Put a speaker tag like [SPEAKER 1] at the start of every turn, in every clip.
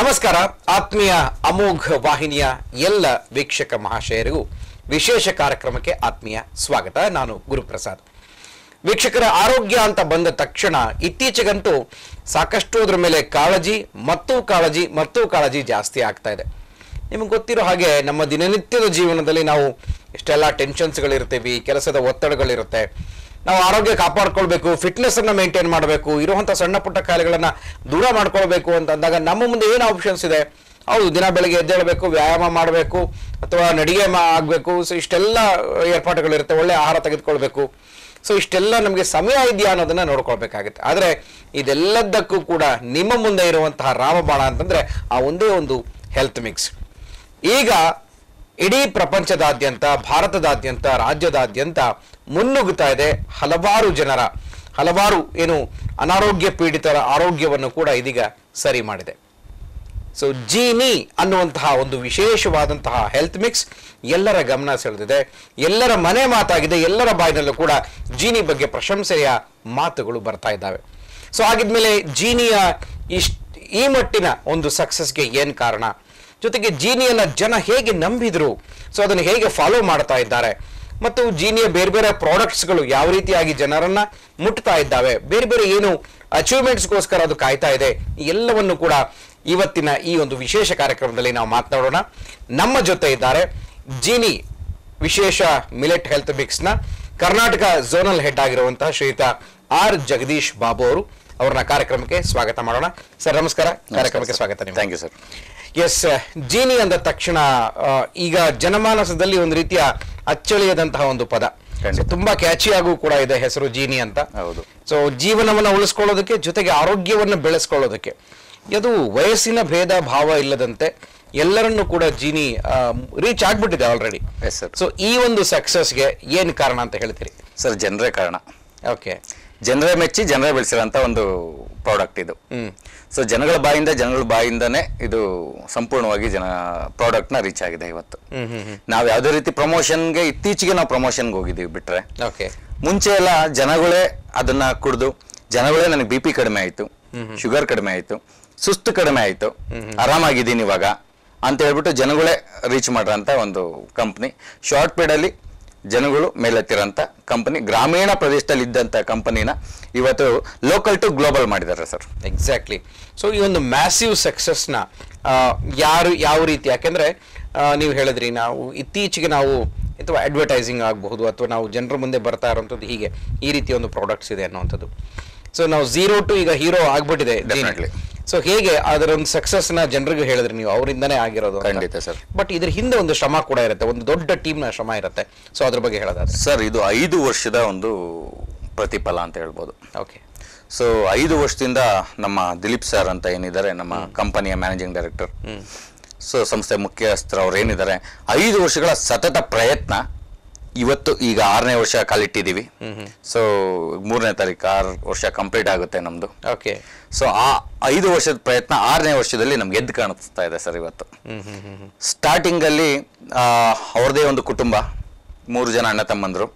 [SPEAKER 1] ನಮಸ್ಕಾರ ಆತ್ಮೀಯ ಅಮೋಘ ವಾಹಿನಿಯ ಎಲ್ಲ ವೀಕ್ಷಕ ಮಹಾಶಯರಿಗೂ ವಿಶೇಷ ಕಾರ್ಯಕ್ರಮಕ್ಕೆ ಆತ್ಮೀಯ ಸ್ವಾಗತ ನಾನು ಗುರುಪ್ರಸಾದ್ ವೀಕ್ಷಕರ ಆರೋಗ್ಯ ಅಂತ ಬಂದ ತಕ್ಷಣ ಇತ್ತೀಚೆಗಂತೂ ಸಾಕಷ್ಟು ಅದ್ರ ಮೇಲೆ ಕಾಳಜಿ ಮತ್ತು ಕಾಳಜಿ ಮತ್ತು ಕಾಳಜಿ ಜಾಸ್ತಿ ಆಗ್ತಾ ಇದೆ ನಿಮಗೆ ಗೊತ್ತಿರೋ ಹಾಗೆ ನಮ್ಮ ದಿನನಿತ್ಯದ ಜೀವನದಲ್ಲಿ ನಾವು ಇಷ್ಟೆಲ್ಲ ಟೆನ್ಷನ್ಸ್ಗಳಿರ್ತೀವಿ ಕೆಲಸದ ಒತ್ತಡಗಳಿರುತ್ತೆ ನಾವು ಆರೋಗ್ಯ ಕಾಪಾಡ್ಕೊಳ್ಬೇಕು ಫಿಟ್ನೆಸ್ ಅನ್ನ ಮೇಂಟೈನ್ ಮಾಡಬೇಕು ಇರುವಂಥ ಸಣ್ಣ ಪುಟ್ಟ ಕಾಯಿಲೆಗಳನ್ನ ದೂರ ಮಾಡ್ಕೊಳ್ಬೇಕು ಅಂತ ಅಂದಾಗ ನಮ್ಮ ಮುಂದೆ ಏನು ಆಪ್ಷನ್ಸ್ ಇದೆ ಹೌದು ದಿನ ಬೆಳಗ್ಗೆ ಎದ್ದೇಳಬೇಕು ವ್ಯಾಯಾಮ ಮಾಡಬೇಕು ಅಥವಾ ನಡಿಗೆ ಮಾ ಆಗಬೇಕು ಸೊ ಇಷ್ಟೆಲ್ಲ ಏರ್ಪಾಡುಗಳಿರುತ್ತೆ ಒಳ್ಳೆ ಆಹಾರ ತೆಗೆದುಕೊಳ್ಬೇಕು ಸೊ ಇಷ್ಟೆಲ್ಲ ನಮಗೆ ಸಮಯ ಇದೆಯಾ ಅನ್ನೋದನ್ನ ನೋಡ್ಕೊಳ್ಬೇಕಾಗುತ್ತೆ ಆದರೆ ಇದೆಲ್ಲದಕ್ಕೂ ಕೂಡ ನಿಮ್ಮ ಮುಂದೆ ಇರುವಂತಹ ರಾಮಬಾಣ ಅಂತಂದ್ರೆ ಆ ಒಂದೇ ಒಂದು ಹೆಲ್ತ್ ಮಿಕ್ಸ್ ಈಗ ಇಡೀ ಪ್ರಪಂಚದಾದ್ಯಂತ ಭಾರತದಾದ್ಯಂತ ರಾಜ್ಯದಾದ್ಯಂತ ಮುನ್ನುಗ್ಗುತ್ತಾ ಇದೆ ಹಲವಾರು ಜನರ ಹಲವಾರು ಏನು ಅನಾರೋಗ್ಯ ಪೀಡಿತರ ಆರೋಗ್ಯವನ್ನು ಕೂಡ ಇದೀಗ ಸರಿ ಮಾಡಿದೆ ಸೊ ಜೀನಿ ಅನ್ನುವಂತಹ ಒಂದು ವಿಶೇಷವಾದಂತಹ ಹೆಲ್ತ್ ಮಿಕ್ಸ್ ಎಲ್ಲರ ಗಮನ ಸೆಳೆದಿದೆ ಎಲ್ಲರ ಮನೆ ಮಾತಾಗಿದೆ ಎಲ್ಲರ ಬಾಯಿನಲ್ಲೂ ಕೂಡ ಜೀನಿ ಬಗ್ಗೆ ಪ್ರಶಂಸೆಯ ಮಾತುಗಳು ಬರ್ತಾ ಇದ್ದಾವೆ ಸೊ ಹಾಗಿದ್ಮೇಲೆ ಜೀನಿಯ ಇಷ್ಟ ಈ ಮಟ್ಟಿನ ಒಂದು ಸಕ್ಸಸ್ಗೆ ಏನ್ ಕಾರಣ ಜೊತೆಗೆ ಜೀನಿಯನ್ನ ಜನ ಹೇಗೆ ನಂಬಿದ್ರು ಸೊ ಅದನ್ನು ಹೇಗೆ ಫಾಲೋ ಮಾಡ್ತಾ ಇದ್ದಾರೆ ಮತ್ತು ಜೀನಿಯ ಬೇರೆ ಬೇರೆ ಪ್ರಾಡಕ್ಟ್ಸ್ಗಳು ಯಾವ ರೀತಿಯಾಗಿ ಜನರನ್ನ ಮುಟ್ತಾ ಇದ್ದಾವೆ ಬೇರೆ ಬೇರೆ ಏನು ಅಚೀವ್ಮೆಂಟ್ಸ್ಗೋಸ್ಕರ ಅದು ಕಾಯ್ತಾ ಇದೆ ಈ ಎಲ್ಲವನ್ನು ಕೂಡ ಇವತ್ತಿನ ಈ ಒಂದು ವಿಶೇಷ ಕಾರ್ಯಕ್ರಮದಲ್ಲಿ ನಾವು ಮಾತನಾಡೋಣ ನಮ್ಮ ಜೊತೆ ಇದ್ದಾರೆ ಜೀನಿ ವಿಶೇಷ ಮಿಲೆಟ್ ಹೆಲ್ತ್ ಮಿಕ್ಸ್ನ ಕರ್ನಾಟಕ ಝೋನಲ್ ಹೆಡ್ ಆಗಿರುವಂತಹ ಶ್ರೀಯುತ ಆರ್ ಜಗದೀಶ್ ಬಾಬು ಅವರು ಅವ್ರನ್ನ ಕಾರ್ಯಕ್ರಮಕ್ಕೆ ಸ್ವಾಗತ ಮಾಡೋಣ ಸರ್ ನಮಸ್ಕಾರ ಕಾರ್ಯಕ್ರಮಕ್ಕೆ ಸ್ವಾಗತ ನಿಮ್ಗೆ.
[SPEAKER 2] Thank you sir
[SPEAKER 1] S Jeeni ಅಂದ ತಕ್ಷಣ ಆ, ಈಗ ಜನಮಾನಸದಲ್ಲಿ ಒಂದು ರೀತಿಯ ಅಚ್ಚಳಿಯದಂತಹ ಒಂದು ಪದ
[SPEAKER 2] ಖಂಡಿತ.
[SPEAKER 1] So, ತುಂಬಾ ಕ್ಯಾಚಿ ಆಗೂ ಕೂಡ ಇದೆ ಹೆಸರು ಜೀನಿ ಅಂತ
[SPEAKER 2] ಹೌದು.
[SPEAKER 1] ಸೊ ಜೀವನವನ್ನ ಉಳಿಸ್ಕೊಳ್ಳೋದಕ್ಕೆ ಜೊತೆಗೆ ಆರೋಗ್ಯವನ್ನು ಬೆಳೆಸ್ಕೊಳ್ಳೋದಕ್ಕೆ ಅದು ವಯಸ್ಸಿನ ಭೇದ ಭಾವ ಇಲ್ಲದಂತೆ ಎಲ್ಲರನ್ನೂ ಕೂಡ ಜೀನಿ ರೀಚ್ ಆಗ್ಬಿಟ್ಟಿದೆ ಆಲ್ರೆಡಿ
[SPEAKER 2] ಎಸ್ ಸರ್
[SPEAKER 1] ಸೊ ಈ ಒಂದು ಸಕ್ಸಸ್ಗೆ ಏನ್ ಕಾರಣ ಅಂತ ಹೇಳ್ತೀರಿ
[SPEAKER 2] ಸರ್ ಜನರೇ ಕಾರಣ
[SPEAKER 1] ಓಕೆ
[SPEAKER 2] ಜನರೇ ಮೆಚ್ಚಿ ಜನರೇ ಬೆಳೆಸಿರೋಂಥ ಒಂದು ಪ್ರಾಡಕ್ಟ್ ಇದು
[SPEAKER 1] ಹ್ಮ್
[SPEAKER 2] ಸೊ ಜನಗಳ ಬಾಯಿಂದ ಜನಗಳ ಬಾಯಿಂದನೇ ಇದು ಸಂಪೂರ್ಣವಾಗಿ ಜನ ಪ್ರಾಡಕ್ಟ್ನ ರೀಚ್ ಆಗಿದೆ ಇವತ್ತು
[SPEAKER 1] ಹ್ಮ್ ಹ್ಮ್ ಹ್ಮ್
[SPEAKER 2] ನಾವು ಯಾವುದೇ ರೀತಿ ಪ್ರಮೋಷನ್ಗೆ ಇತ್ತೀಚೆಗೆ ನಾವು ಪ್ರಮೋಷನ್ಗೆ ಹೋಗಿದ್ದೀವಿ ಬಿಟ್ರೆ
[SPEAKER 1] ಓಕೆ
[SPEAKER 2] ಮುಂಚೆ ಎಲ್ಲ ಜನಗಳೇ ಅದನ್ನ ಕುಡಿದು ಜನಗಳೇ ನನಗೆ ಬಿ ಪಿ ಕಡಿಮೆ ಆಯಿತು ಶುಗರ್ ಕಡಿಮೆ ಆಯಿತು ಸುಸ್ತು ಕಡಿಮೆ ಆಯಿತು ಆರಾಮಾಗಿದ್ದೀನಿ ಇವಾಗ ಅಂತ ಹೇಳ್ಬಿಟ್ಟು ಜನಗಳೇ ರೀಚ್ ಮಾಡಿರೋಂಥ ಒಂದು ಕಂಪ್ನಿ ಶಾರ್ಟ್ ಪೀರಿಯಡಲ್ಲಿ ಜನಗಳು ಮೇಲೆತ್ತಿರೋಂಥ ಕಂಪನಿ ಗ್ರಾಮೀಣ ಪ್ರದೇಶದಲ್ಲಿ ಇದ್ದಂಥ ಕಂಪನಿನ ಇವತ್ತು ಲೋಕಲ್ ಟು ಗ್ಲೋಬಲ್ ಮಾಡಿದ್ದಾರೆ ಸರ್
[SPEAKER 1] ಎಕ್ಸಾಕ್ಟ್ಲಿ ಸೊ ಈ ಒಂದು ಮ್ಯಾಸಿವ್ ಸಕ್ಸಸ್ನ ಯಾರು ಯಾವ ರೀತಿ ಯಾಕೆಂದ್ರೆ ಆ, ನೀವು ಹೇಳಿದ್ರಿ ನಾವು ಇತ್ತೀಚೆಗೆ ನಾವು ಅಥವಾ ಅಡ್ವರ್ಟೈಸಿಂಗ್ ಆಗಬಹುದು ಅಥವಾ ನಾವು ಜನರ ಮುಂದೆ ಬರ್ತಾ ಇರುವಂಥದ್ದು ಹೀಗೆ ಈ ರೀತಿ ಒಂದು ಪ್ರಾಡಕ್ಟ್ಸ್ ಇದೆ ಅನ್ನುವಂಥದ್ದು ಸೊ ನಾವು ಝೀರೋ ಟು ಈಗ ಹೀರೋ ಆಗ್ಬಿಟ್ಟಿದೆ
[SPEAKER 2] Definitely.
[SPEAKER 1] ಸೊ ಹೇಗೆ ಅದರ ಒಂದು ಸಕ್ಸಸ್ನ ಜನರಿಗೆ ಹೇಳಿದ್ರಿ ನೀವು ಅವರಿಂದನೇ ಆಗಿರೋದು ಅಂತ.
[SPEAKER 2] ಖಂಡಿತ ಸರ್
[SPEAKER 1] ಬಟ್ ಇದ್ರ ಹಿಂದೆ ಒಂದು ಶ್ರಮ ಕೂಡ ಇರುತ್ತೆ ಒಂದು ದೊಡ್ಡ ಟೀಮ್ನ ಶ್ರಮ ಇರುತ್ತೆ ಸೊ ಅದ್ರ ಬಗ್ಗೆ ಹೇಳೋದಾದ್ರೆ
[SPEAKER 2] ಸರ್ ಇದು ಐದು ವರ್ಷದ ಒಂದು ಪ್ರತಿಫಲ ಅಂತ ಹೇಳ್ಬೋದು
[SPEAKER 1] ಓಕೆ
[SPEAKER 2] ಸೊ ಐದು ವರ್ಷದಿಂದ ನಮ್ಮ ದಿಲೀಪ್ ಸರ್ ಅಂತ ಏನಿದ್ದಾರೆ ನಮ್ಮ ಕಂಪನಿಯ ಮ್ಯಾನೇಜಿಂಗ್ ಡೈರೆಕ್ಟರ್ ಸೊ ಸಂಸ್ಥೆ ಮುಖ್ಯಸ್ಥರು ಅವ್ರು ಏನಿದ್ದಾರೆ ಐದು ವರ್ಷಗಳ ಸತತ ಪ್ರಯತ್ನ ಇವತ್ತು ಈಗ ಆರನೇ ವರ್ಷ ಕಾಲಿಟ್ಟಿದ್ದೀವಿ ಸೊ ಮೂರನೇ ತಾರೀಕು ಆರು ವರ್ಷ ಕಂಪ್ಲೀಟ್ ಆಗುತ್ತೆ ನಮ್ಮದು
[SPEAKER 1] ಓಕೆ
[SPEAKER 2] ಸೊ ಆ ಐದು ವರ್ಷದ ಪ್ರಯತ್ನ ಆರನೇ ವರ್ಷದಲ್ಲಿ ನಮ್ಗೆ ಎದ್ದು ಕಾಣಿಸ್ತಾ ಇದೆ ಸರ್ ಇವತ್ತು
[SPEAKER 1] ಹ್ಮ್ ಹ್ಮ್ ಹ್ಮ್ ಹ್ಮ್
[SPEAKER 2] ಸ್ಟಾರ್ಟಿಂಗಲ್ಲಿ ಅವ್ರದೇ ಒಂದು ಕುಟುಂಬ ಮೂರು ಜನ ಅಣ್ಣ ತಮ್ಮಂದರು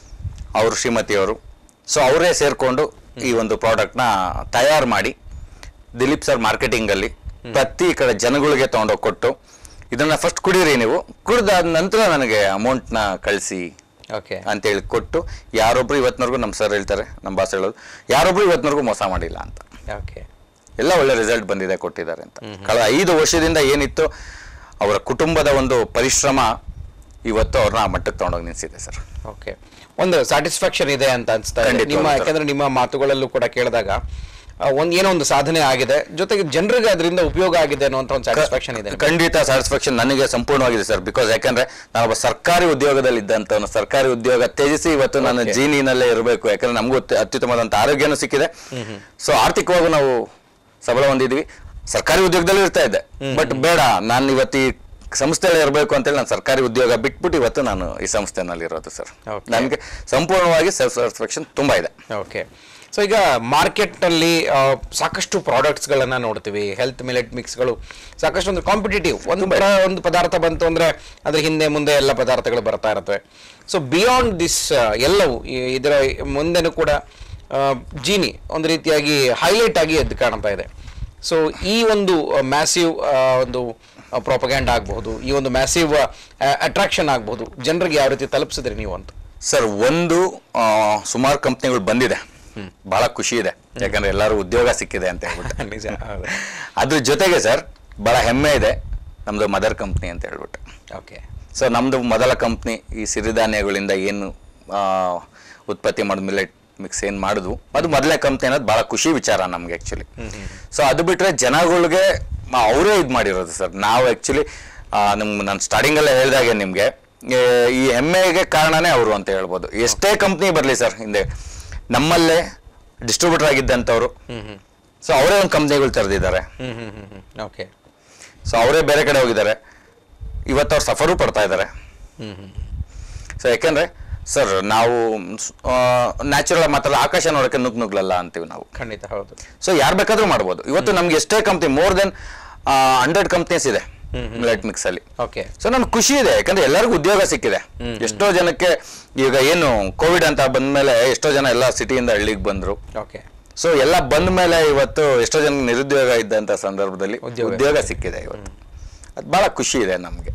[SPEAKER 2] ಅವರು ಶ್ರೀಮತಿಯವರು ಸೊ ಅವರೇ ಸೇರಿಕೊಂಡು ಈ ಒಂದು ಪ್ರಾಡಕ್ಟ್ನ ತಯಾರು ಮಾಡಿ ದಿಲೀಪ್ ಸರ್ ಮಾರ್ಕೆಟಿಂಗಲ್ಲಿ ಪ್ರತಿ ಕಡೆ ಜನಗಳಿಗೆ ತೊಗೊಂಡೋಗಿ ಕೊಟ್ಟು ಇದನ್ನ ಫಸ್ಟ್ ಕುಡೀರಿ ನೀವು ಕುಡ್ದಾದ ನಂತರ ನನಗೆ ಅಮೌಂಟ್ನ ಕಳಿಸಿ
[SPEAKER 1] ಓಕೆ
[SPEAKER 2] ಅಂತೇಳಿ ಕೊಟ್ಟು ಯಾರೊಬ್ರು ಇವತ್ತಿನವರೆಗೂ ನಮ್ಮ ಸರ್ ಹೇಳ್ತಾರೆ ನಮ್ಮ ಬಾಸ್ ಹೇಳೋದು ಯಾರೊಬ್ರು ಇವತ್ತಿನವರೆಗೂ ಮೋಸ ಮಾಡಿಲ್ಲ ಅಂತ
[SPEAKER 1] ಓಕೆ
[SPEAKER 2] ಎಲ್ಲ ಒಳ್ಳೆ ರಿಸಲ್ಟ್ ಬಂದಿದೆ ಕೊಟ್ಟಿದ್ದಾರೆ ಅಂತ ಕಳೆದ ಐದು ವರ್ಷದಿಂದ ಏನಿತ್ತು ಅವರ ಕುಟುಂಬದ ಒಂದು ಪರಿಶ್ರಮ ಇವತ್ತು ಅವ್ರನ್ನ ಆ ಮಟ್ಟಕ್ಕೆ ತಗೊಂಡೋಗಿ ನಿಲ್ಸಿದೆ ಸರ್
[SPEAKER 1] ಓಕೆ ಒಂದು ಸ್ಯಾಟಿಸ್ಫ್ಯಾಕ್ಷನ್ ಇದೆ ಅಂತ ಅನ್ಸ್ತಾ ಇದೆ
[SPEAKER 2] ಖಂಡಿತವಾಗ್ಲೂ
[SPEAKER 1] ನಿಮ್ಮ
[SPEAKER 2] ಸರ್.
[SPEAKER 1] ಯಾಕಂದ್ರೆ ನಿಮ್ಮ ಮಾತುಗಳಲ್ಲೂ ಕೂಡ ಕೇಳಿದಾಗ ಆ, ಒಂದ್ ಏನೋ ಒಂದು ಸಾಧನೆ ಆಗಿದೆ ಜೊತೆಗೆ ಜನರಿಗೆ ಅದರಿಂದ ಉಪಯೋಗ ಆಗಿದೆ ಅನ್ನುವಂತ ಒಂದು ಸ್ಯಾಟಿಸ್ಫ್ಯಾಕ್ಷನ್ ಇದೆ
[SPEAKER 2] ಖಂಡಿತ ಸ್ಯಾಟಿಸ್ಫ್ಯಾಕ್ಷನ್ ನನಗೆ ಸಂಪೂರ್ಣವಾಗಿದೆ ಸರ್ ಬಿಕಾಸ್ ಯಾಕಂದ್ರೆ ನಾನೊಬ್ಬ ಸರ್ಕಾರಿ ಉದ್ಯೋಗದಲ್ಲಿ ಇದ್ದಂತವನು ಸರ್ಕಾರಿ ಉದ್ಯೋಗ ತ್ಯಜಿಸಿ ಇವತ್ತು ನಾನು
[SPEAKER 1] Okay.
[SPEAKER 2] ಜೀನಿನಲ್ಲೇ ಇರಬೇಕು ಯಾಕಂದ್ರೆ ನಮಗೂ ಅತ್ಯ- ಅತ್ಯುತ್ತಮವಾದಂಥ ಆರೋಗ್ಯನೂ ಸಿಕ್ಕಿದೆ ಸೊ ಆರ್ಥಿಕವಾಗೂ ನಾವು ಸಬಲ ಹೊಂದಿದ್ವಿ ಸರ್ಕಾರಿ ಉದ್ಯೋಗದಲ್ಲೂ ಇರ್ತಾ ಇದ್ದೆ ಬಟ್ ಬೇಡ ನಾನು ಇವತ್ತು ಈ ಸಂಸ್ಥೆಯಲ್ಲಿ ಇರಬೇಕು ಅಂತೇಳಿ ನಾನು ಸರ್ಕಾರಿ ಉದ್ಯೋಗ ಬಿಟ್ಬಿಟ್ಟು ಇವತ್ತು ನಾನು ಈ ಸಂಸ್ಥೆನಲ್ಲಿ ಇರೋದು ಸರ್
[SPEAKER 1] Okay.
[SPEAKER 2] ನನಗೆ ಸಂಪೂರ್ಣವಾಗಿ ಸೆಲ್ಫ್ ಸ್ಯಾಟಿಸ್ಫ್ಯಾಕ್ಷನ್ ತುಂಬಾ ಇದೆ
[SPEAKER 1] ಓಕೆ ಸೊ ಈಗ ಮಾರ್ಕೆಟ್ನಲ್ಲಿ ಸಾಕಷ್ಟು ಪ್ರಾಡಕ್ಟ್ಸ್ಗಳನ್ನ ನೋಡ್ತೀವಿ ಹೆಲ್ತ್ ಮಿಲೆಟ್ ಮಿಕ್ಸ್ಗಳು ಸಾಕಷ್ಟು ಒಂದು ಕಾಂಪಿಟೇಟಿವ್ ಒಂದು ಪದ ಒಂದು ಪದಾರ್ಥ ಬಂತು ಅಂದ್ರೆ ಅದ್ರ ಹಿಂದೆ ಮುಂದೆ ಎಲ್ಲ ಪದಾರ್ಥಗಳು ಬರ್ತಾ ಇರ್ತವೆ ಸೊ ಬಿಯಾಂಡ್ ದಿಸ್ ಎಲ್ಲವೂ ಈ- ಇದರ ಮುಂದೆನೂ ಕೂಡ ಆ, ಜೀನಿ ಒಂದು ರೀತಿಯಾಗಿ ಹೈಲೈಟ್ ಆಗಿ ಎದ್ದು ಕಾಣ್ತಾ ಇದೆ ಸೊ ಈ ಒಂದು ಮ್ಯಾಸಿವ್ ಒಂದು ಪ್ರಾಪಗ್ಯಾಂಡ್ ಆಗಬಹುದು ಈ ಒಂದು ಮ್ಯಾಸಿವ್ ಅಟ್ರಾಕ್ಷನ್ ಆಗಬಹುದು ಜನರಿಗೆ ಯಾವ ರೀತಿ ತಲುಪಿಸಿದ್ರಿ ನೀವು ಅಂತ
[SPEAKER 2] ಸರ್ ಒಂದು ಸುಮಾರು ಕಂಪ್ನಿಗಳು ಬಂದಿದೆ ಬಹಳ ಖುಷಿ ಇದೆ ಯಾಕಂದ್ರೆ ಎಲ್ಲರೂ ಉದ್ಯೋಗ ಸಿಕ್ಕಿದೆ ಅಂತ ಹೇಳ್ಬಿಟ್ಟು
[SPEAKER 1] ನಿಜ ಹೌದು
[SPEAKER 2] ಅದ್ರ ಜೊತೆಗೆ ಸರ್ ಬಹಳ ಹೆಮ್ಮೆ ಇದೆ ನಮ್ದು ಮದರ್ ಕಂಪ್ನಿ ಅಂತ ಹೇಳ್ಬಿಟ್ಟು
[SPEAKER 1] ಓಕೆ
[SPEAKER 2] ಸೊ ನಮ್ದು ಮೊದಲ ಕಂಪ್ನಿ ಈ ಸಿರಿಧಾನ್ಯಗಳಿಂದ ಏನು ಆ, ಉತ್ಪತ್ತಿ ಮಾಡಿದ ಮಿಲೆಟ್ ಮಿಕ್ಸ್ ಏನು ಮಾಡಿದ್ವು ಅದು ಮೊದಲನೇ ಕಂಪ್ನಿ ಅನ್ನೋದು ಬಹಳ ಖುಷಿ ವಿಚಾರ ನಮ್ಗೆ ಆ್ಯಕ್ಚುಲಿ ಸೊ ಅದು ಬಿಟ್ರೆ ಜನಗಳಿಗೆ ಅವರೇ ಇದು ಮಾಡಿರೋದು ಸರ್ ನಾವು ಆ್ಯಕ್ಚುಲಿ ನಿಮ್ ನಾನು ಸ್ಟಾರ್ಟಿಂಗಲ್ಲೇ ಹೇಳಿದಾಗೆ ನಿಮಗೆ ಈ ಹೆಮ್ಮೆಗೆ ಕಾರಣನೇ ಅವರು ಅಂತ ಹೇಳ್ಬೋದು ಎಷ್ಟೇ ಕಂಪ್ನಿ ಬರಲಿ ಸರ್ ಹಿಂದೆ ನಮ್ಮಲ್ಲೇ ಡಿಸ್ಟ್ರಿಬ್ಯೂಟರ್ ಆಗಿದ್ದಂಥವ್ರು ಸೊ ಅವರೇ ಒಂದು ಕಂಪ್ನಿಗಳು ತೆರೆದಿದ್ದಾರೆ
[SPEAKER 1] ಹ್ಮ್ ಹ್ಮ್ ಹ್ಮ್ ಹ್ಮ್ ಓಕೆ
[SPEAKER 2] ಸೊ ಅವರೇ ಬೇರೆ ಕಡೆ ಹೋಗಿದ್ದಾರೆ ಇವತ್ತು ಅವ್ರು ಸಫರು ಪಡ್ತಾ ಇದ್ದಾರೆ
[SPEAKER 1] ಹ್ಮ್ ಹ್ಮ್
[SPEAKER 2] ಸೊ ಯಾಕೆಂದ್ರೆ ಸರ್ ನಾವು ನ್ಯಾಚುರಲ್ ಮಾತ್ರ ಆಕಾಶ ನೋಡಕ್ಕೆ ನುಗ್ ನುಗ್ಲಲ್ಲ ಅಂತೀವಿ ನಾವು
[SPEAKER 1] ಖಂಡಿತ ಹೌದು
[SPEAKER 2] ಸೊ ಯಾರು ಬೇಕಾದ್ರೂ ಮಾಡ್ಬೋದು ಇವತ್ತು ನಮ್ಗೆ ಎಷ್ಟೇ company more than hundred companies ಇದೆ ಮಿಲೆಟ್ ಮಿಕ್ಸ್ ಅಲ್ಲಿ
[SPEAKER 1] ಓಕೆ
[SPEAKER 2] ಸೊ ನನ್ಗೆ ಖುಷಿ ಇದೆ ಯಾಕಂದ್ರೆ ಎಲ್ಲರಿಗೂ ಉದ್ಯೋಗ ಸಿಕ್ಕಿದೆ ಎಷ್ಟೋ ಜನಕ್ಕೆ ಈಗ ಏನು ಕೋವಿಡ್ ಅಂತ ಬಂದ್ಮೇಲೆ ಎಷ್ಟೋ ಜನ ಎಲ್ಲ ಸಿಟಿಯಿಂದ ಹಳ್ಳಿಗೆ ಬಂದ್ರು
[SPEAKER 1] ಓಕೆ
[SPEAKER 2] ಸೊ ಎಲ್ಲ ಬಂದ ಮೇಲೆ ಇವತ್ತು ಎಷ್ಟೋ ಜನ ನಿರುದ್ಯೋಗ ಇದ್ದಂತ ಸಂದರ್ಭದಲ್ಲಿ
[SPEAKER 1] ಉದ್ಯೋಗ
[SPEAKER 2] ಉದ್ಯೋಗ ಸಿಕ್ಕಿದೆ ಇವತ್ತು ಅದು ಬಹಳ ಖುಷಿ ಇದೆ ನಮಗೆ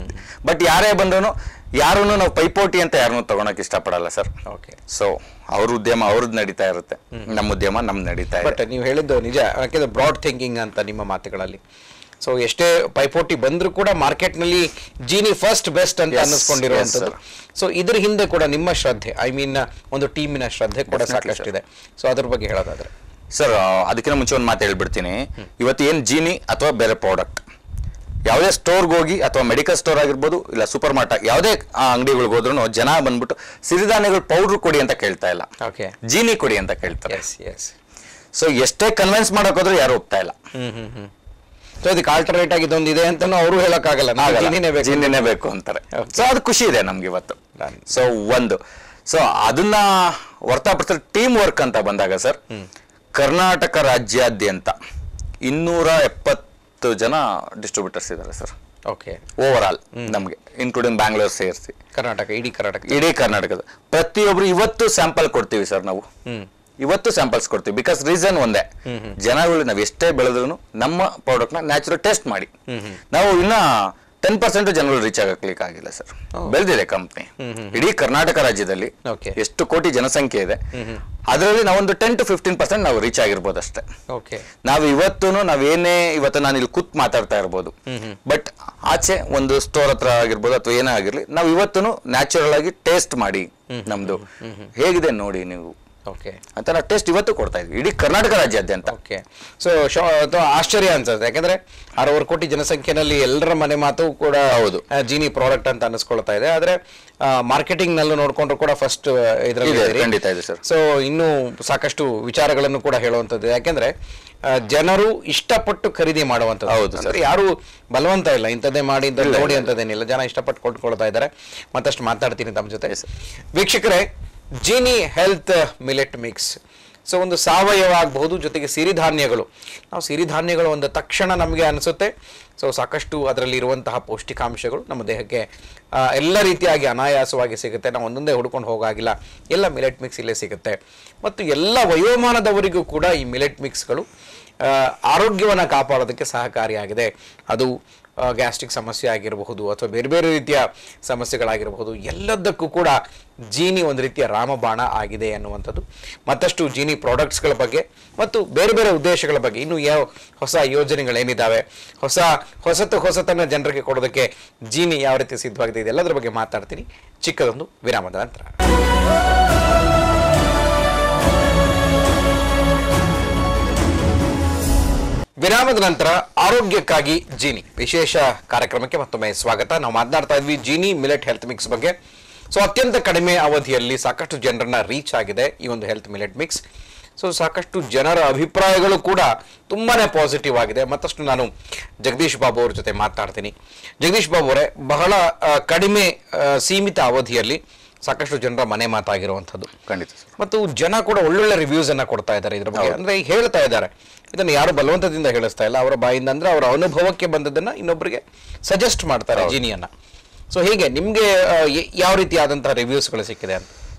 [SPEAKER 2] ಬಟ್ ಯಾರೇ ಬಂದ್ರು ಯಾರೂ ನಾವು ಪೈಪೋಟಿ ಅಂತ ಯಾರನ್ನೂ ತಗೊಳಕ್ ಇಷ್ಟಪಡಲ್ಲ ಸರ್
[SPEAKER 1] ಓಕೆ
[SPEAKER 2] ಸೊ ಅವ್ರ ಉದ್ಯಮ ಅವ್ರದ್ದು ನಡೀತಾ ಇರುತ್ತೆ ನಮ್ಮ ಉದ್ಯಮ ನಮ್ದು ನಡೀತಾ
[SPEAKER 1] ಬಟ್
[SPEAKER 2] ಇದೆ
[SPEAKER 1] ನೀವು ಹೇಳಿದ್ದು ನಿಜ ಯಾಕೆಂದ್ರೆ ಬ್ರಾಡ್ ಥಿಂಕಿಂಗ್ ಅಂತ ನಿಮ್ಮ ಮಾತುಗಳಲ್ಲಿ ಸೊ ಎಷ್ಟೇ ಪೈಪೋಟಿ ಬಂದರೂ ಕೂಡ ಮಾರ್ಕೆಟ್ನಲ್ಲಿ ಜೀನಿ ಫಸ್ಟ್ ಬೆಸ್ಟ್ ಅಂತ
[SPEAKER 2] Yes,
[SPEAKER 1] ಅನ್ನಿಸ್ಕೊಂಡಿರುವಂಥದ್ದು
[SPEAKER 2] yes,
[SPEAKER 1] ಸೊ ಇದ್ರ ಹಿಂದೆ ಕೂಡ ನಿಮ್ಮ ಶ್ರದ್ಧೆ ಐ ಮೀನ್ ಒಂದು ಟೀಮಿನ ಶ್ರದ್ಧೆ ಕೂಡ
[SPEAKER 2] Definitely,
[SPEAKER 1] ಸಾಕಷ್ಟಿದೆ ಸೊ ಅದ್ರ ಬಗ್ಗೆ ಹೇಳೋದಾದ್ರೆ
[SPEAKER 2] ಸರ್ ಅದಕ್ಕಿಂತ ಮುಂಚೆ ಒಂದು ಮಾತು ಹೇಳ್ಬಿಡ್ತೀನಿ ಇವತ್ತು ಏನು ಜೀನಿ ಅಥವಾ ಬೇರೆ ಪ್ರಾಡಕ್ಟ್ ಯಾವುದೇ ಸ್ಟೋರ್ಗೆ ಹೋಗಿ ಅಥವಾ ಮೆಡಿಕಲ್ ಸ್ಟೋರ್ ಆಗಿರ್ಬೋದು ಇಲ್ಲ ಸೂಪರ್ ಮಾರ್ಟ್ ಯಾವುದೇ ಅಂಗಡಿಗಳಿಗೆ ಹೋದ್ರು ಜನ ಬಂದ್ಬಿಟ್ಟು ಸಿರಿಧಾನ್ಯಗಳು ಪೌಡ್ರ್ ಕೊಡಿ ಅಂತ ಕೇಳ್ತಾ ಇಲ್ಲ
[SPEAKER 1] ಓಕೆ
[SPEAKER 2] ಜೀನಿ ಕೊಡಿ ಅಂತ ಕೇಳ್ತಾರೆ
[SPEAKER 1] ಎಸ್ ಎಸ್
[SPEAKER 2] ಸೊ ಎಷ್ಟೇ ಕನ್ವಿನ್ಸ್ ಮಾಡಕ್ ಹೋದ್ರು ಯಾರು ಒಪ್ತಾ ಇಲ್ಲ
[SPEAKER 1] ಹ್ಮ್ ಹ್ಮ್ ಹ್ಮ್ ಸೊ ಅದಕ್ಕೆ ಆಲ್ಟರ್ನೇಟ್ ಆಗಿ ಇದೊಂದು ಇದೆ ಅಂತ ಅವರು ಹೇಳಕ್ಕಾಗಲ್ಲ ನಾವು ಜೀನಿನೇ ಬೇಕು
[SPEAKER 2] ಜೀನಿನೇ ಬೇಕು ಅಂತಾರೆ
[SPEAKER 1] Okay.
[SPEAKER 2] ಸೊ ಅದು ಖುಷಿ ಇದೆ ನಮ್ಗೆ ಇವತ್ತು
[SPEAKER 1] Done.
[SPEAKER 2] ಸೊ ಒಂದು ಸೊ ಅದನ್ನ ಹೊರತಾಪಡಿಸಿದ್ರೆ ಟೀಮ್ ವರ್ಕ್ ಅಂತ ಬಂದಾಗ ಸರ್ ಕರ್ನಾಟಕ ರಾಜ್ಯಾದ್ಯಂತ ಇನ್ನೂರ ಎಪ್ಪತ್ತು ಜನ ಡಿಸ್ಟ್ರಿಬ್ಯೂಟರ್ಸ್ ಇದ್ದಾರೆ ಸರ್
[SPEAKER 1] ಓಕೆ
[SPEAKER 2] ಓವರ್ ಆಲ್ ನಮಗೆ ಇನ್ಕ್ಲೂಡಿಂಗ್ ಬ್ಯಾಂಗ್ಳೂರ್ ಸೇರಿಸಿ
[SPEAKER 1] ಕರ್ನಾಟಕ ಇಡೀ ಕರ್ನಾಟಕ
[SPEAKER 2] ಇಡೀ ಕರ್ನಾಟಕದ ಪ್ರತಿಯೊಬ್ರು ಇವತ್ತು ಸ್ಯಾಂಪಲ್ ಕೊಡ್ತೀವಿ ಸರ್ ನಾವು
[SPEAKER 1] ಹ್ಮ್
[SPEAKER 2] ಇವತ್ತು ಸ್ಯಾಂಪಲ್ಸ್ ಕೊಡ್ತೀವಿ ಬಿಕಾಸ್ ರೀಸನ್ ಒಂದೇ ಜನಗಳು ನಾವು ಎಷ್ಟೇ ಬೆಳೆದ್ರು ನಮ್ಮ ಪ್ರಾಡಕ್ಟ್ ನ ನ್ಯಾಚುರಲ್ ಟೆಸ್ಟ್ ಮಾಡಿ ನಾವು ಇನ್ನ ಟೆನ್ ಪರ್ಸೆಂಟ್ ಜನಗಳು ರೀಚ್ ಆಗಕ್ಲಿಕ್ಕೆ ಆಗಿಲ್ಲ ಸರ್ ಬೆಳೆದಿದೆ ಕಂಪ್ನಿ ಇಡೀ ಕರ್ನಾಟಕ ರಾಜ್ಯದಲ್ಲಿ
[SPEAKER 1] Okay.
[SPEAKER 2] ಎಷ್ಟು ಕೋಟಿ ಜನಸಂಖ್ಯೆ ಇದೆ ಅದರಲ್ಲಿ ನಾವೊಂದು ಟೆನ್ ಟು ಫಿಫ್ಟೀನ್ ಪರ್ಸೆಂಟ್ ನಾವು ರೀಚ್ ಆಗಿರ್ಬೋದು ಅಷ್ಟೇ
[SPEAKER 1] ಓಕೆ
[SPEAKER 2] ನಾವು ಇವತ್ತು ನಾವೇನೇ ಇವತ್ತು ನಾನು ಇಲ್ಲಿ ಕೂತ್ ಮಾತಾಡ್ತಾ ಇರ್ಬೋದು ಬಟ್ ಆಚೆ ಒಂದು ಸ್ಟೋರ್ ಹತ್ರ ಆಗಿರ್ಬೋದು ಅಥವಾ ಏನೇ ಆಗಿರ್ಲಿ ನಾವು ಇವತ್ತು ನ್ಯಾಚುರಲ್ ಆಗಿ ಟೇಸ್ಟ್ ಮಾಡಿ ನಮ್ದು ಹೇಗಿದೆ ನೋಡಿ ನೀವು
[SPEAKER 1] ಓಕೆ
[SPEAKER 2] ಅಂತ ನಾವು ಟೆಸ್ಟ್ ಇವತ್ತು ಕೊಡ್ತಾ ಇದ್ವಿ ಇಡೀ ಕರ್ನಾಟಕ ರಾಜ್ಯಾದ್ಯಂತ
[SPEAKER 1] ಓಕೆ ಸೊ ಆಶ್ಚರ್ಯ ಅನ್ಸುತ್ತೆ ಯಾಕಂದ್ರೆ ಅರವತ್ತು ಕೋಟಿ ಜನಸಂಖ್ಯೆನಲ್ಲಿ ಎಲ್ಲರ ಮನೆ ಮಾತು ಕೂಡ
[SPEAKER 2] ಹೌದು.
[SPEAKER 1] ಆ, ಜೀನಿ ಪ್ರಾಡಕ್ಟ್ ಅಂತ ಅನಿಸ್ಕೊಳ್ತಾ ಇದೆ ಆದ್ರೆ ಮಾರ್ಕೆಟಿಂಗ್ ನಲ್ಲೂ ನೋಡ್ಕೊಂಡ್ರು ಕೂಡ ಫಸ್ಟ್ ಇದರಲ್ಲಿ
[SPEAKER 2] ಇದೆ,
[SPEAKER 1] ಇದೀರಿ.
[SPEAKER 2] ಖಂಡಿತ ಇದೆ ಸರ್.
[SPEAKER 1] ಸೊ ಇನ್ನೂ ಸಾಕಷ್ಟು ವಿಚಾರಗಳನ್ನು ಕೂಡ ಹೇಳುವಂಥದ್ದು ಯಾಕೆಂದ್ರೆ ಆ, ಜನರು ಇಷ್ಟಪಟ್ಟು ಖರೀದಿ ಮಾಡುವಂಥದ್ದು
[SPEAKER 2] ಹೌದು ಸರ್.
[SPEAKER 1] ಅಂದ್ರೆ ಯಾರು ಬಲವಂತ ಇಲ್ಲ ಇಂಥದ್ದೇ ಮಾಡಿ ಇಂಥದ್ದು ನೋಡಿ ಅಂತದೇನಿಲ್ಲ ಜನ ಇಷ್ಟಪಟ್ಟು ಕೊಂಡ್ಕೊಳ್ತಾ ಇದ್ದಾರೆ ಮತ್ತಷ್ಟು ಮಾತಾಡ್ತೀನಿ ತಮ್ಮ ಜೊತೆ ವೀಕ್ಷಕರೇ Jeeni health millet mix so ಒಂದು ಸಾವಯವ ಆಗಬಹುದು ಜೊತೆಗೆ ಸಿರಿಧಾನ್ಯಗಳು ನಾವು ಸಿರಿಧಾನ್ಯಗಳು ಒಂದು ತಕ್ಷಣ ನಮಗೆ ಅನಿಸುತ್ತೆ ಸೊ ಸಾಕಷ್ಟು ಅದರಲ್ಲಿ ಇರುವಂತಹ ಪೌಷ್ಟಿಕಾಂಶಗಳು ನಮ್ಮ ದೇಹಕ್ಕೆ ಆ, ಎಲ್ಲ ರೀತಿಯಾಗಿ ಅನಾಯಾಸವಾಗಿ ಸಿಗುತ್ತೆ ನಾವು ಒಂದೊಂದೇ ಹುಡ್ಕೊಂಡು ಹೋಗಾಗಿಲ್ಲ ಎಲ್ಲ ಮಿಲೆಟ್ ಮಿಕ್ಸ್ ಇಲ್ಲೇ ಸಿಗುತ್ತೆ ಮತ್ತು ಎಲ್ಲ ವಯೋಮಾನದವರಿಗೂ ಕೂಡ ಈ ಮಿಲೆಟ್ ಮಿಕ್ಸ್ಗಳು ಆರೋಗ್ಯವನ್ನು ಕಾಪಾಡೋದಕ್ಕೆ ಸಹಕಾರಿಯಾಗಿದೆ ಅದು ಗ್ಯಾಸ್ಟ್ರಿಕ್ ಸಮಸ್ಯೆ ಆಗಿರಬಹುದು ಅಥವಾ ಬೇರೆ ಬೇರೆ ರೀತಿಯ ಸಮಸ್ಯೆಗಳಾಗಿರಬಹುದು ಎಲ್ಲದಕ್ಕೂ ಕೂಡ ಜೀನಿ ಒಂದು ರೀತಿಯ ರಾಮಬಾಣ ಆಗಿದೆ ಅನ್ನುವಂಥದ್ದು ಮತ್ತಷ್ಟು ಜೀನಿ ಪ್ರಾಡಕ್ಟ್ಸ್ಗಳ ಬಗ್ಗೆ ಮತ್ತು ಬೇರೆ ಬೇರೆ ಉದ್ದೇಶಗಳ ಬಗ್ಗೆ ಇನ್ನು ಯಾವ ಹೊಸ ಯೋಜನೆಗಳೇನಿದ್ದಾವೆ ಹೊಸ ಹೊಸತು ಹೊಸತನ್ನ ಜನರಿಗೆ ಕೊಡೋದಕ್ಕೆ ಜೀನಿ ಯಾವ ರೀತಿ ಸಿದ್ಧವಾಗಿದೆ ಇದೆಲ್ಲದರ ಬಗ್ಗೆ ಮಾತಾಡ್ತೀನಿ ಚಿಕ್ಕದೊಂದು ವಿರಾಮದ ನಂತರ ವಿರಾಮದ ನಂತರ ಆರೋಗ್ಯಕ್ಕಾಗಿ ಜೀನಿ ವಿಶೇಷ ಕಾರ್ಯಕ್ರಮಕ್ಕೆ ಮತ್ತೊಮ್ಮೆ ಸ್ವಾಗತ ನಾವು ಮಾತನಾಡ್ತಾ ಇದ್ವಿ ಜೀನಿ ಮಿಲೆಟ್ ಹೆಲ್ತ್ ಮಿಕ್ಸ್ ಬಗ್ಗೆ ಸೊ ಅತ್ಯಂತ ಕಡಿಮೆ ಅವಧಿಯಲ್ಲಿ ಸಾಕಷ್ಟು ಜನರನ್ನ ರೀಚ್ ಆಗಿದೆ ಈ ಒಂದು ಹೆಲ್ತ್ ಮಿಲೆಟ್ ಮಿಕ್ಸ್ ಸೊ ಸಾಕಷ್ಟು ಜನರ ಅಭಿಪ್ರಾಯಗಳು ಕೂಡ ತುಂಬಾನೇ ಪಾಸಿಟಿವ್ ಆಗಿದೆ ಮತ್ತಷ್ಟು ನಾನು ಜಗದೀಶ್ ಬಾಬು ಅವ್ರ ಜೊತೆ ಮಾತಾಡ್ತೀನಿ ಜಗದೀಶ್ ಬಾಬು ಅವರೇ ಬಹಳ ಆ, ಕಡಿಮೆ ಆ, ಸೀಮಿತ ಅವಧಿಯಲ್ಲಿ ಸಾಕಷ್ಟು ಜನರ ಮನೆ ಮಾತಾಗಿರುವಂಥದ್ದು
[SPEAKER 2] ಖಂಡಿತ ಸರ್
[SPEAKER 1] ಮತ್ತು ಜನ ಕೂಡ ಒಳ್ಳೊಳ್ಳೆ ರಿವ್ಯೂಸ್ ಅನ್ನ ಕೊಡ್ತಾ ಇದ್ದಾರೆ ಇದ್ರ ಬಗ್ಗೆ ಅಂದ್ರೆ ಈಗ ಹೇಳ್ತಾ ಇದ್ದಾರೆ ಇದನ್ನ ಯಾರು ಬಲವಂತದಿಂದ ಹೇಳಿಸ್ತಾ ಇಲ್ಲ ಅವರ ಬಾಯಿಂದ ಅಂದ್ರೆ ಅವರ ಅನುಭವಕ್ಕೆ ಬಂದದನ್ನ ಇನ್ನೊಬ್ಬರಿಗೆ ಸಜೆಸ್ಟ್ ಮಾಡ್ತಾರೆ ಜೀನಿಯನ್ನ ಸೊ ಹೀಗೆ ನಿಮ್ಗೆ ಆ, ಯ- ಯಾವ ರೀತಿಯಾದಂತಹ ರಿವ್ಯೂಸ್ಗಳು ಸಿಕ್ಕಿದೆ ಅಂತ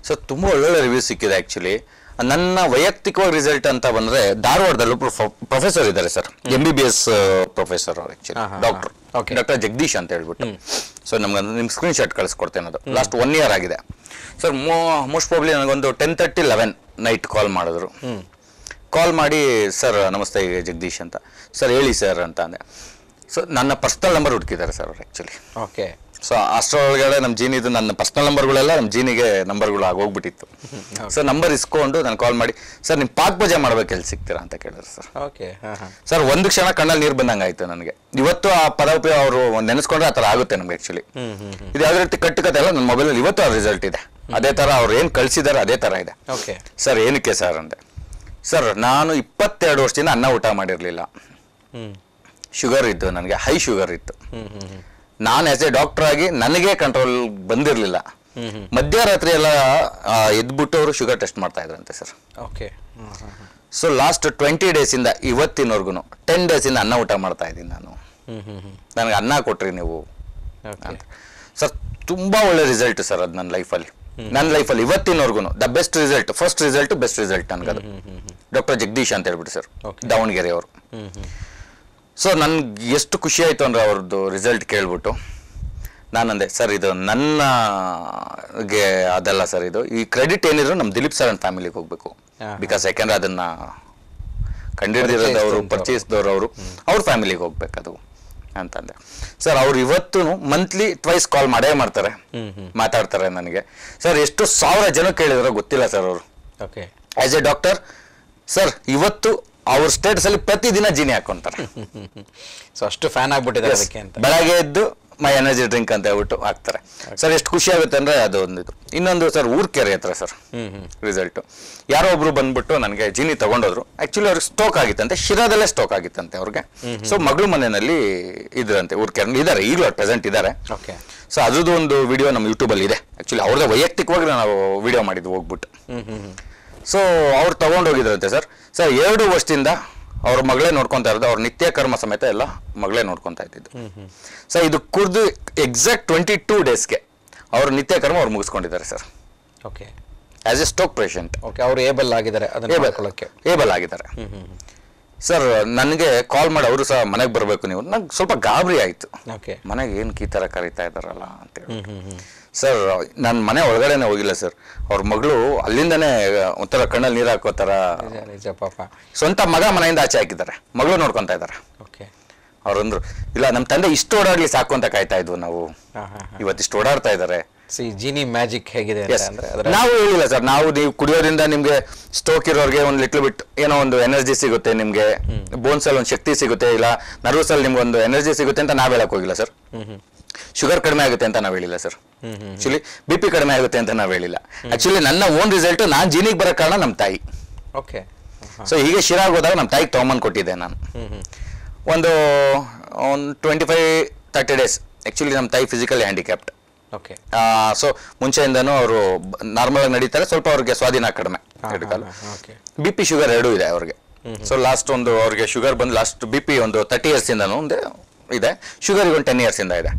[SPEAKER 2] ಸೊ ತುಂಬ ಒಳ್ಳೊಳ್ಳೆ ರಿವ್ಯೂ ಸಿಕ್ಕಿದೆ ಆ್ಯಕ್ಚುಲಿ ನನ್ನ ವೈಯಕ್ತಿಕವಾಗಿ ರಿಸಲ್ಟ್ ಅಂತ ಬಂದ್ರೆ ಧಾರವಾಡದಲ್ಲಿ ಒಬ್ರು ಪ್ರೊಫೆಸರ್ ಇದ್ದಾರೆ sir M B B S professor actually
[SPEAKER 1] ಹಾ, ಹಾ,
[SPEAKER 2] ಡಾಕ್ಟರ್
[SPEAKER 1] ಹಾ. Okay.
[SPEAKER 2] ಡಾಕ್ಟರ್ ಜಗದೀಶ್ ಅಂತ ಹೇಳ್ಬಿಟ್ಟು ಸೊ ನಮ್ಗೆ ನಿಮ್ಮ ಸ್ಕ್ರೀನ್ ಶಾಟ್ ಕಳಿಸ್ಕೊಡ್ತೇನೆ ಅದು ಲಾಸ್ಟ್ ಒನ್ ಇಯರ್ ಆಗಿದೆ ಸರ್ ಮೋಸ್ಟ್ ಪ್ರಾಬ್ಲಿ ನನಗೊಂದು ten thirty eleven night call ಮಾಡಿದ್ರು ಕಾಲ್ ಮಾಡಿ ಸರ್ ನಮಸ್ತೆ ಜಗದೀಶ್ ಅಂತ ಸರ್ ಹೇಳಿ ಸರ್ ಅಂತ ಅಂದೆ ಸೊ ನನ್ನ ಪರ್ಸ್ನಲ್ ನಂಬರ್ ಹುಡುಕಿದ್ದಾರೆ ಸರ್ ಅವ್ರು ಆ್ಯಕ್ಚುಲಿ
[SPEAKER 1] ಓಕೆ
[SPEAKER 2] ಸೊ ಅಷ್ಟರೊಳಗಡೆ ನಮ್ಮ ಜೀನಿದು ನನ್ನ ಪರ್ಸ್ನಲ್ ನಂಬರ್ಗಳೆಲ್ಲ ನಮ್ಮ ಜೀನಿಗೆ ನಂಬರ್ಗಳು ಆಗೋಗ್ಬಿಟ್ಟಿತ್ತು ಸೊ ನಂಬರ್ ಇಸ್ಕೊಂಡು ನಾನು ಕಾಲ್ ಮಾಡಿ ಸರ್ ನಿಮ್ಮ ಪಾಕ್ ಪೂಜೆ ಮಾಡ್ಬೇಕು ಎಲ್ಲಿ ಸಿಗ್ತೀರಾ ಅಂತ ಕೇಳಿದ್ರು ಸರ್
[SPEAKER 1] ಓಕೆ ಹಾಂ ಹಾಂ
[SPEAKER 2] ಸರ್ ಒಂದು ಕ್ಷಣ ಕಣ್ಣಲ್ಲಿ ನೀರು ಬಂದಂಗೆ ಆಯ್ತು ನನಗೆ ಇವತ್ತು ಆ ಪದೋಪಯೋಗ ಅವರು ನೆನೆಸ್ಕೊಂಡ್ರೆ ಆ ಥರ ಆಗುತ್ತೆ ನಮ್ಗೆ ಆ್ಯಕ್ಚುಲಿ ಇದು ಯಾವುದೇ ರೀತಿ ಕಟ್ಟುಕತೆ ಅಲ್ಲ ನನ್ನ ಮೊಬೈಲಲ್ಲಿ ಇವತ್ತು ಆ ರಿಸಲ್ಟ್ ಇದೆ ಅದೇ ಥರ ಅವ್ರು ಏನು ಕಳಿಸಿದ್ದಾರೆ ಅದೇ ಥರ ಇದೆ
[SPEAKER 1] ಓಕೆ
[SPEAKER 2] ಸರ್ ಏನಕ್ಕೆ ಸರ್ ಅಂದೆ ಸರ್ ನಾನು ಇಪ್ಪತ್ತೆರಡು ವರ್ಷದಿಂದ ಅನ್ನ ಊಟ ಮಾಡಿರಲಿಲ್ಲ
[SPEAKER 1] ಹ್ಞೂ
[SPEAKER 2] ಶುಗರ್ ಇತ್ತು ನನಗೆ ಹೈ ಶುಗರ್ ಇತ್ತು
[SPEAKER 1] ಹ್ಞೂ ಹ್ಞೂ ಹ್ಞೂ
[SPEAKER 2] ನಾನು ಆಸ್ ಎ ಡಾಕ್ಟರ್ ಆಗಿ ನನಗೆ ಕಂಟ್ರೋಲ್ ಬಂದಿರಲಿಲ್ಲ ಮಧ್ಯರಾತ್ರಿ ಎಲ್ಲ ಆ, ಎದ್ಬಿಟ್ಟು ಅವರು ಶುಗರ್ ಟೆಸ್ಟ್ ಮಾಡ್ತಾ ಇದ್ರಂತೆ ಸರ್
[SPEAKER 1] ಓಕೆ ಹಾಂ ಹಾಂ ಹಾಂ
[SPEAKER 2] ಸೊ ಲಾಸ್ಟ್ ಟ್ವೆಂಟಿ ಡೇಸಿಂದ ಇವತ್ತಿನವರೆಗೂ ಟೆನ್ ಡೇಸಿಂದ ಅನ್ನ ಊಟ ಮಾಡ್ತಾ ಇದ್ದೀನಿ ನಾನು
[SPEAKER 1] ಹ್ಞೂ ಹ್ಞೂ ಹ್ಞೂ
[SPEAKER 2] ನನಗೆ ಅನ್ನ ಕೊಟ್ರಿ ನೀವು
[SPEAKER 1] ಓಕೆ
[SPEAKER 2] ಅಂತ ಸರ್ ತುಂಬ ಒಳ್ಳೆ ರಿಸಲ್ಟ್ ಸರ್ ಅದು ನನ್ನ ಲೈಫಲ್ಲಿ ನನ್ನ ಲೈಫಲ್ಲಿ ಇವತ್ತಿನವರೆಗೂ the best result first result best result ನನಗದು ಡಾಕ್ಟರ್ ಜಗದೀಶ್ ಅಂತ ಹೇಳ್ಬಿಟ್ಟು ಸರ್
[SPEAKER 1] Okay.
[SPEAKER 2] ದಾವಣಗೆರೆ ಅವರು
[SPEAKER 1] ಹ್ಞೂ ಹ್ಞೂ
[SPEAKER 2] ಸೊ ನನ್ಗೆ ಎಷ್ಟು ಖುಷಿ ಆಯಿತು ಅಂದ್ರೆ ಅವ್ರದ್ದು ರಿಸಲ್ಟ್ ಕೇಳ್ಬಿಟ್ಟು ನಾನಂದೆ ಸರ್ ಇದು ನನ್ನಗೆ ಅದಲ್ಲ ಸರ್ ಇದು ಈ ಕ್ರೆಡಿಟ್ ಏನಿದ್ರು ನಮ್ಮ ದಿಲೀಪ್ ಸರ್ ಅಂಡ್ ಫ್ಯಾಮಿಲಿಗೆ ಹೋಗ್ಬೇಕು
[SPEAKER 1] ಹಾ.
[SPEAKER 2] ಬಿಕಾಸ್ ಯಾಕೆಂದ್ರೆ ಅದನ್ನ ಕಂಡಿಡ್ದಿರೋದು ಅವರು ಪರಿಚಯಿಸಿದವರು ಅವರು ಅವ್ರ ಫ್ಯಾಮಿಲಿಗೆ ಹೋಗ್ಬೇಕು ಅದು ಅಂತಂದೆ ಸರ್ ಅವ್ರು ಇವತ್ತು ಮಂತ್ಲಿ ಟ್ವೈಸ್ ಕಾಲ್ ಮಾಡೇ ಮಾಡ್ತಾರೆ ಮಾತಾಡ್ತಾರೆ ನನಗೆ ಸರ್ ಎಷ್ಟು ಸಾವಿರ ಜನ ಕೇಳಿದ್ರು ಗೊತ್ತಿಲ್ಲ ಸರ್ ಅವರು
[SPEAKER 1] okay
[SPEAKER 2] as a doctor sir ಇವತ್ತು ಅವ್ರ ಸ್ಟೇಟಸ್ ಅಲ್ಲಿ ಪ್ರತಿದಿನ ಜೀನಿ ಹಾಕೊಂತಾರೆ
[SPEAKER 1] ಸೊ ಅಷ್ಟು ಫ್ಯಾನ್ ಆಗ್ಬಿಟ್ಟಿದ್ದಾರೆ ಅದಕ್ಕೆ ಅಂತ
[SPEAKER 2] ಬೆಳಗ್ಗೆ ಎದ್ದು ಮೈ ಎನರ್ಜಿ ಡ್ರಿಂಕ್ ಅಂತ ಹೇಳ್ಬಿಟ್ಟು ಹಾಕ್ತಾರೆ ಸರ್ ಎಷ್ಟು ಖುಷಿ ಆಗುತ್ತೆ ಅಂದ್ರೆ ಅದು ಒಂದು ಇದು ಇನ್ನೊಂದು ಸರ್ ಊರ್ಕೆರೆ ಹತ್ರ ಸರ್
[SPEAKER 1] ಹ್ಮ್ ಹ್ಮ್
[SPEAKER 2] ರಿಸಲ್ಟ್ ಯಾರೋ ಒಬ್ರು ಬಂದ್ಬಿಟ್ಟು ನನಗೆ ಜೀನಿ ತಗೊಂಡೋದ್ರು ಆಕ್ಚುಲಿ ಅವ್ರಿಗೆ ಸ್ಟೋಕ್ ಆಗಿತ್ತಂತೆ ಶಿರಾದಲ್ಲೇ ಸ್ಟೋಕ್ ಆಗಿತ್ತಂತೆ ಅವ್ರಿಗೆ ಸೊ ಮಗಳು ಮನೆಯಲ್ಲಿ ಇದ್ರಂತೆ ಊರ್ಕೆರೆ ಇದ್ದಾರೆ ಈಗಲೂ ಪ್ರೆಸೆಂಟ್ ಇದ್ದಾರೆ
[SPEAKER 1] ಓಕೆ
[SPEAKER 2] ಸೊ ಅದ್ರದ್ದು ಒಂದು ವಿಡಿಯೋ ನಮ್ಮ ಯೂಟ್ಯೂಬಲ್ಲಿ ಇದೆ ಆಕ್ಚುಲಿ ಅವ್ರದ್ದೇ ವೈಯಕ್ತಿಕವಾಗಿ ನಾವು ವಿಡಿಯೋ ಮಾಡಿದ್ವಿ ಹೋಗ್ಬಿಟ್ಟು
[SPEAKER 1] ಹ್ಮ್ ಹ್ಮ್ ಹ್ಮ್
[SPEAKER 2] ಸೊ ಅವ್ರು ತಗೊಂಡೋಗಿದ್ರಂತೆ ಸರ್ ಸರ್ ಎರಡು ವರ್ಷದಿಂದ ಅವ್ರ ಮಗಳೇ ನೋಡ್ಕೊಂತಾ ಇರೋದು ಅವ್ರ ನಿತ್ಯ ಕರ್ಮ ಸಮೇತ ಎಲ್ಲ ಮಗಳೇ ನೋಡ್ಕೊಂತಾ ಇದ್ದಿದ್ದು ಸರ್ ಇದು ಕುಡ್ದು ಎಕ್ಸಾಕ್ಟ್ ಟ್ವೆಂಟಿ ಟೂ ಡೇಸ್ಗೆ ಅವ್ರ ನಿತ್ಯ ಕರ್ಮ ಅವ್ರು ಮುಗಿಸ್ಕೊಂಡಿದ್ದಾರೆ sir
[SPEAKER 1] okay
[SPEAKER 2] as a stroke patient
[SPEAKER 1] okay ಅವ್ರು ಏಬಲ್ ಆಗಿದ್ದಾರೆ ಅದನ್ನ ಮಾಡ್ಕೊಳ್ಳೋಕೆ
[SPEAKER 2] ಏಬಲ್ ಆಗಿದ್ದಾರೆ
[SPEAKER 1] ಹ್ಮ್ ಹ್ಮ್
[SPEAKER 2] ಸರ್ ನನಗೆ ಕಾಲ್ ಮಾಡಿ ಅವರು ಸಹ ಮನೆಗೆ ಬರಬೇಕು ನೀವು ನಂಗೆ ಸ್ವಲ್ಪ ಗಾಬರಿ ಆಯಿತು
[SPEAKER 1] ಓಕೆ
[SPEAKER 2] ಮನೆಗೆ ಏನು ಈ ಥರ ಕರೀತಾ ಇದ್ದಾರಲ್ಲ ಅಂತೇಳಿ
[SPEAKER 1] ಹ್ಮ್ ಹ್ಮ್ ಹ್ಮ್
[SPEAKER 2] ಸರ್ ನನ್ನ ಮನೆ ಒಳಗಡೆನೆ ಹೋಗಿಲ್ಲ ಸರ್ ಅವ್ರ ಮಗಳು ಅಲ್ಲಿಂದನೇ ಒಂಥರ ಕಣ್ಣಲ್ಲಿ ನೀರು ಹಾಕೋ ಥರ
[SPEAKER 1] ನಿಜ ನಿಜ ಪಾಪ
[SPEAKER 2] ಸ್ವಂತ ಮಗ ಮನೆಯಿಂದ ಆಚೆ ಹಾಕಿದ್ದಾರೆ ಮಗಳು ನೋಡ್ಕೊಂತಾ ಇದ್ದಾರೆ
[SPEAKER 1] ಓಕೆ
[SPEAKER 2] ಅವ್ರಂದ್ರು ಇಲ್ಲ ನಮ್ಮ ತಂದೆ ಇಷ್ಟು ಓಡಾಡ್ಲಿ ಸಾಕು ಅಂತ ಕಾಯ್ತಾ ಇದ್ವು ನಾವು
[SPEAKER 1] ಹಾ ಹಾ ಹಾ
[SPEAKER 2] ಇವತ್ತು ಇಷ್ಟು ಓಡಾಡ್ತಾ ಇದ್ದಾರೆ
[SPEAKER 1] ಸಿ ಜೀನಿ ಮ್ಯಾಜಿಕ್ ಹೇಗಿದೆ ಅಂತ
[SPEAKER 2] Yes.
[SPEAKER 1] ಅಂದ್ರೆ ಅದರ
[SPEAKER 2] ನಾವು ಹೇಳಿಲ್ಲ ಸರ್ ನಾವು ನೀವು ಕುಡಿಯೋದ್ರಿಂದ ನಿಮ್ಗೆ ಸ್ಟೋಕ್ ಇರೋರಿಗೆ ಒಂದು ಲಿಟ್ಲ್ ಬಿಟ್ ಏನೋ ಒಂದು ಎನರ್ಜಿ ಸಿಗುತ್ತೆ ನಿಮ್ಗೆ ಬೋನ್ಸ್ ಅಲ್ಲಿ ಒಂದು ಶಕ್ತಿ ಸಿಗುತ್ತೆ ಇಲ್ಲ ನರ್ವಸ್ ಅಲ್ಲಿ ನಿಮ್ಗೆ ಒಂದು ಎನರ್ಜಿ ಸಿಗುತ್ತೆ ಅಂತ ನಾವ್ ಹೇಳಕ್ ಹೋಗಿಲ್ಲ ಸರ್
[SPEAKER 1] ಹ್ಮ್ ಹ್ಮ್
[SPEAKER 2] ಶುಗರ್ ಕಡಿಮೆ ಆಗುತ್ತೆ ಅಂತ ನಾವು ಹೇಳಿಲ್ಲ sir
[SPEAKER 1] hmm hmm
[SPEAKER 2] actually B P ಕಡಿಮೆ ಆಗುತ್ತೆ ಅಂತ ನಾವು ಹೇಳಿಲ್ಲ ಆಕ್ಚುಲಿ ನನ್ನ ಓನ್ ರಿಸಲ್ಟ್ ನಾನು ಜೀನಿಗೆ ಬರೋ ಕಾರಣ ನಮ್ಮ ತಾಯಿ
[SPEAKER 1] ಓಕೆ
[SPEAKER 2] ಸೊ ಹೀಗೆ ಶಿರಾಗ್ ಹೋದಾಗ ನಮ್ಮ ತಾಯಿಗೆ ತೊಗೊಂಬಂದು ಕೊಟ್ಟಿದ್ದೆ ನಾನು
[SPEAKER 1] ಹ್ಮ್ ಹ್ಮ್
[SPEAKER 2] ಒಂದು ಒಂದು twenty five thirty days actually ನಮ್ಮ ತಾಯಿ ಫಿಸಿಕಲಿ ಹ್ಯಾಂಡಿಕ್ಯಾಪ್ಟ್
[SPEAKER 1] ಓಕೆ
[SPEAKER 2] ಸೊ ಮುಂಚೆಯಿಂದನೂ ಅವರು ನಾರ್ಮಲ್ ಆಗಿ ನಡೀತಾರೆ ಸ್ವಲ್ಪ ಅವ್ರಿಗೆ ಸ್ವಾಧೀನ ಕಡಿಮೆ ಎರಡು ಕಾಲು
[SPEAKER 1] ಓಕೆ
[SPEAKER 2] ಬಿ ಪಿ ಶುಗರ್ ಎರಡೂ ಇದೆ ಅವ್ರಿಗೆ ಸೊ ಲಾಸ್ಟ್ ಒಂದು ಅವ್ರಿಗೆ ಶುಗರ್ ಬಂದು ಲಾಸ್ಟ್ ಬಿ ಪಿ ಒಂದು ತರ್ಟಿ ಇಯರ್ಸಿಂದನೂ ಒಂದು ಇದೆ ಶುಗರಿಗೆ ಒಂದು ಟೆನ್ ಇಯರ್ಸಿಂದ ಇದೆ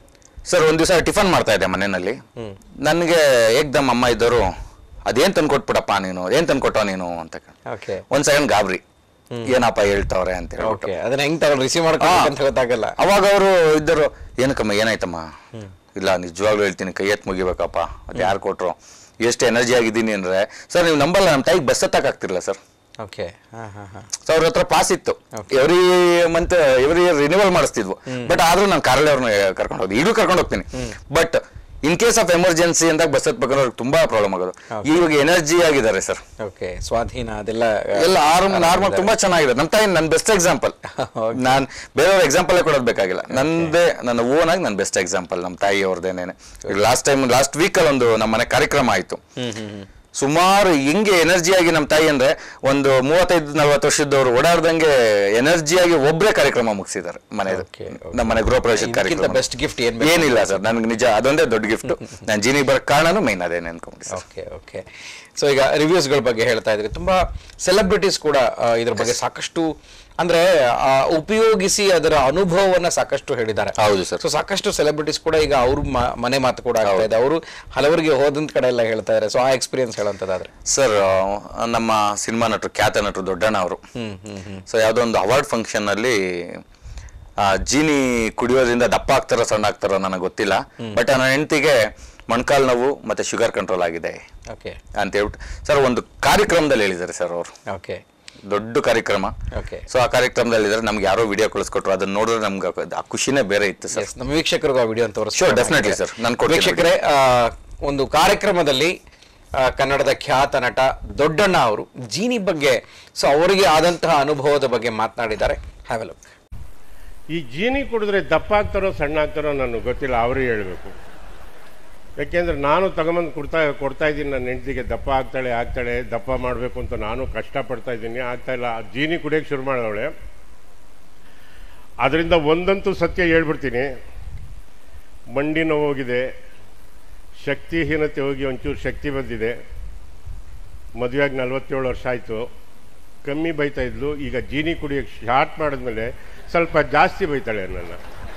[SPEAKER 2] ಸರ್ ಒಂದು ದಿವಸ ಟಿಫನ್ ಮಾಡ್ತಾ ಇದ್ದೆ ಮನೆಯಲ್ಲಿ ನನಗೆ ಏಕ್ದಮ್ ಅಮ್ಮ ಇದ್ದರು ಅದೇನು ತಂದ್ಕೊಟ್ಬಿಡಪ್ಪ ನೀನು ಏನು ತಂದ್ಕೊಟ್ಟೋ ನೀನು ಅಂತ ಕೇಳಿ
[SPEAKER 1] ಓಕೆ
[SPEAKER 2] ಒಂದು ಸೆಕೆಂಡ್ ಗಾಬರಿ ಏನಪ್ಪ ಹೇಳ್ತಾವ್ರೆ ಅಂತ ಹೇಳ್ಬಿಟ್ಟು
[SPEAKER 1] ಓಕೆ ಅದನ್ನ ಹೆಂಗ್ ತಗೊಂಡು ರಿಸೀವ್ ಮಾಡ್ಕೊಂಡು ಅಂತ ಗೊತ್ತಾಗಲ್ಲ
[SPEAKER 2] ಅವಾಗ ಅವರು ಇದ್ದರು ಏನಕ್ಕಮ್ಮ ಏನಾಯ್ತಮ್ಮ ಇಲ್ಲ ನಿಜವಾಗ್ಲೂ ಹೇಳ್ತೀನಿ ಕೈ ಎತ್ತು ಮುಗಿಬೇಕಪ್ಪ ಅದು ಯಾರು ಕೊಟ್ರು ಎಷ್ಟು ಎನರ್ಜಿ ಆಗಿದ್ದೀನಿ ಅಂದ್ರೆ ಸರ್ ನೀವು ನಂಬಲ್ಲ ನಮ್ಮ ತಾಯಿಗೆ ಬಸ್ ಹತ್ತಕ್ಕಾಗ್ತಿರ್ಲಿಲ್ಲ ಸರ್
[SPEAKER 1] ಓಕೆ ಹಾ ಹಾ ಹಾ
[SPEAKER 2] ಸೊ ಅವ್ರ ಹತ್ರ ಪಾಸ್ ಇತ್ತು every month every year renewal ಮಾಡಿಸ್ತಿದ್ವು ಬಟ್ ಆದ್ರೂ ನಾನು ಕಾರಲ್ಲಿ ಅವ್ರನ್ನ ಕರ್ಕೊಂಡು ಹೋಗಿ ಈಗಲೂ ಕರ್ಕೊಂಡು ಹೋಗ್ತೀನಿ but in case of emergency ಅಂದಾಗ ಬಸ್ ಹತ್ಬೇಕಂದ್ರೆ ಅವ್ರಿಗೆ ತುಂಬಾ ಪ್ರಾಬ್ಲಮ್ ಆಗೋದು ಇವಾಗ ಎನರ್ಜಿ ಆಗಿದ್ದಾರೆ ಸರ್
[SPEAKER 1] ಓಕೆ ಸ್ವಾಧೀನ ಅದೆಲ್ಲ
[SPEAKER 2] ಎಲ್ಲ ಆರಾಮ್ ನಾರ್ಮಲ್ ತುಂಬಾ ಚೆನ್ನಾಗಿದೆ ನಮ್ಮ ತಾಯಿ ನನ್ನ ಬೆಸ್ಟ್ ಎಕ್ಸಾಂಪಲ್ ನಾನ್ ಬೇರೆಯವ್ರ ಎಕ್ಸಾಂಪಲ್ ಕೊಡೋದು ಬೇಕಾಗಿಲ್ಲ ನಂದೇ ನನ್ನ ಓನ್ ಆಗಿ ನನ್ನ ಬೆಸ್ಟ್ ಎಕ್ಸಾಂಪಲ್ ನಮ್ಮ ತಾಯಿ ಅವ್ರದ್ದೇನೆ ಲಾಸ್ಟ್ ಟೈಮ್ ಲಾಸ್ಟ್ ವೀಕ್ ಅಲ್ಲಿ ಒಂದು ನಮ್ಮ ಮನೆ ಕಾರ್ಯಕ್ರಮ ಆಯ್ತು
[SPEAKER 1] ಹ್ಮ್ ಹ್ಮ್ ಹ್ಮ್
[SPEAKER 2] ಸುಮಾರು ಹಿಂಗೆ ಎನರ್ಜಿಯಾಗಿ ನಮ್ಮ ತಾಯಿ ಅಂದ್ರೆ ಒಂದು ಮೂವತ್ತೈದು ನಲ್ವತ್ತು ವರ್ಷದವ್ರು ಓಡಾಡ್ದಂಗೆ ಎನರ್ಜಿಯಾಗಿ ಒಬ್ಬರೇ ಕಾರ್ಯಕ್ರಮ ಮುಗಿಸಿದ್ದಾರೆ ಮನೆದು
[SPEAKER 1] Okay, okay.
[SPEAKER 2] ನಮ್ಮ ಮನೆ ಗೃಹ ಪ್ರವೇಶದ
[SPEAKER 1] ಇದಕ್ಕಿಂತ
[SPEAKER 2] ಕಾರ್ಯಕ್ರಮ
[SPEAKER 1] ಬೆಸ್ಟ್ ಗಿಫ್ಟ್ ಏನ್ ಬೇಕು?
[SPEAKER 2] ಏನಿಲ್ಲ ಸರ್ ನನ್ಗೆ ನಿಜ ಅದೊಂದೇ ದೊಡ್ಡ ಗಿಫ್ಟ್ ನಾನು ಜೀನಿಗೆ ಬರೋ ಕಾರಣನೂ ಮೈನ್ ಅದೇನೆ ಅನ್ಕೊಂಡ್ರಿ ಸರ್
[SPEAKER 1] ಓಕೆ ಓಕೆ ಸೊ ಈಗ ರಿವ್ಯೂಸ್ಗಳ ಬಗ್ಗೆ ಹೇಳ್ತಾ ಇದ್ರಿ ತುಂಬಾ ಸೆಲೆಬ್ರಿಟೀಸ್ ಕೂಡ ಆ, ಇದ್ರ ಬಗ್ಗೆ ಸಾಕಷ್ಟು ಅಂದ್ರೆ ಆ, ಉಪಯೋಗಿಸಿ ಅದರ ಅನುಭವವನ್ನ ಸಾಕಷ್ಟು ಹೇಳಿದ್ದಾರೆ
[SPEAKER 2] ಹೌದು sir.
[SPEAKER 1] ಸೊ ಸಾಕಷ್ಟು ಸೆಲೆಬ್ರಿಟೀಸ್ ಕೂಡ ಈಗ ಅವ್ರ ಮ- ಮನೆ ಮಾತು ಕೂಡ ಆಗ್ತಾ ಇದೆ ಅವರು ಹಲವರಿಗೆ ಹೋದಂತ ಕಡೆ ಎಲ್ಲ ಹೇಳ್ತಾ ಇದ್ದಾರೆ ಸೊ ಆ ಎಕ್ಸ್ಪೀರಿಯನ್ಸ್ ಹೇಳಂತದಾದ್ರೆ
[SPEAKER 2] ಸರ್ ನಮ್ಮ ಸಿನಿಮಾ ನಟರು ಖ್ಯಾತ ನಟರು ದೊಡ್ಡಣ್ಣ ಅವರು ಸೊ ಯಾವುದೋ ಒಂದು ಅವಾರ್ಡ್ ಫಂಕ್ಷನ್ ಅಲ್ಲಿ ಆ, ಜೀನಿ ಕುಡಿಯೋದ್ರಿಂದ ದಪ್ಪ ಆಗ್ತಾರೋ ಸಣ್ಣ ಆಗ್ತಾರೋ ನನಗೆ ಗೊತ್ತಿಲ್ಲ ಬಟ್ ನನ್ನ ಹೆಂಡತಿಗೆ ಮೊಣಕಾಲ್ ನೋವು ಮತ್ತೆ ಶುಗರ್ ಕಂಟ್ರೋಲ್ ಆಗಿದೆ
[SPEAKER 1] ಓಕೆ
[SPEAKER 2] ಅಂತ ಹೇಳ್ಬಿಟ್ಟು ಸರ್ ಒಂದು ಕಾರ್ಯಕ್ರಮದಲ್ಲಿ ಹೇಳಿದ್ದಾರೆ ಸರ್ ಅವರು
[SPEAKER 1] ಓಕೆ
[SPEAKER 2] ದೊಡ್ಡ ಕಾರ್ಯಕ್ರಮ
[SPEAKER 1] ಓಕೆ
[SPEAKER 2] ಸೊ ಆ ಕಾರ್ಯಕ್ರಮದಲ್ಲಿ ಹೇಳಿದ್ರೆ ನಮ್ಗೆ ಯಾರೋ ವಿಡಿಯೋ ಕಳಿಸ್ಕೊಟ್ರು ಅದನ್ನ ನೋಡಿದ್ರೆ ನಮ್ಗೆ ಆ ಖುಷಿನೇ ಬೇರೆ ಇತ್ತು ಸರ್
[SPEAKER 1] ನಮ್ಮ ವೀಕ್ಷಕರಿಗೂ ಆ ವಿಡಿಯೋ ಅಂತ
[SPEAKER 2] Sure, definitely, sir. ನಾನ್ ಕೊಡ್ತೀನಿ
[SPEAKER 1] ವೀಕ್ಷಕರೇ ಆ, ಒಂದು ಕಾರ್ಯಕ್ರಮದಲ್ಲಿ ಆ, ಕನ್ನಡದ ಖ್ಯಾತ ನಟ ದೊಡ್ಡಣ್ಣ ಅವರು ಜೀನಿ ಬಗ್ಗೆ ಸೊ ಅವರಿಗೆ ಆದಂತಹ ಅನುಭವದ ಬಗ್ಗೆ ಮಾತನಾಡಿದ್ದಾರೆ ಹ್ಯಾವ್ ಲುಕ್
[SPEAKER 3] ಈ ಜೀನಿ ಕುಡಿದ್ರೆ ದಪ್ಪ ಆಗ್ತಾರೋ ಸಣ್ಣ ಆಗ್ತಾರೋ ನನಗೆ ಗೊತ್ತಿಲ್ಲ ಅವರೇ ಹೇಳಬೇಕು ಯಾಕೆಂದ್ರೆ ನಾನು ತಗೊಂಬಂದು ಕೊಡ್ತಾ ಕೊಡ್ತಾ ಇದ್ದೀನಿ ನನ್ನ ಹೆಂಡತಿಗೆ ದಪ್ಪ ಆಗ್ತಾಳೆ ಆಗ್ತಾಳೆ ದಪ್ಪ ಮಾಡಬೇಕು ಅಂತ ನಾನು ಕಷ್ಟಪಡ್ತಾ ಇದ್ದೀನಿ ಆಗ್ತಾ ಇಲ್ಲ ಆ ಜೀನಿ ಕುಡಿಯೋಕ್ಕೆ ಶುರು ಮಾಡಿದವಳೆ ಅದರಿಂದ ಒಂದಂತೂ ಸತ್ಯ ಹೇಳ್ಬಿಡ್ತೀನಿ ಮಂಡಿ ನೋವು ಹೋಗಿದೆ ಶಕ್ತಿಹೀನತೆ ಹೋಗಿ ಒಂಚೂರು ಶಕ್ತಿ ಬಂದಿದೆ ಮದುವೆಯಾಗಿ ನಲ್ವತ್ತೇಳು ವರ್ಷ ಆಯಿತು ಕಮ್ಮಿ ಬೈತಾ ಇದ್ಲು ಈಗ ಜೀನಿ ಕುಡಿಯೋಕ್ಕೆ ಸ್ಟಾರ್ಟ್ ಮಾಡಿದ್ಮೇಲೆ ಸ್ವಲ್ಪ ಜಾಸ್ತಿ ಬೈತಾಳೆ ನನ್ನ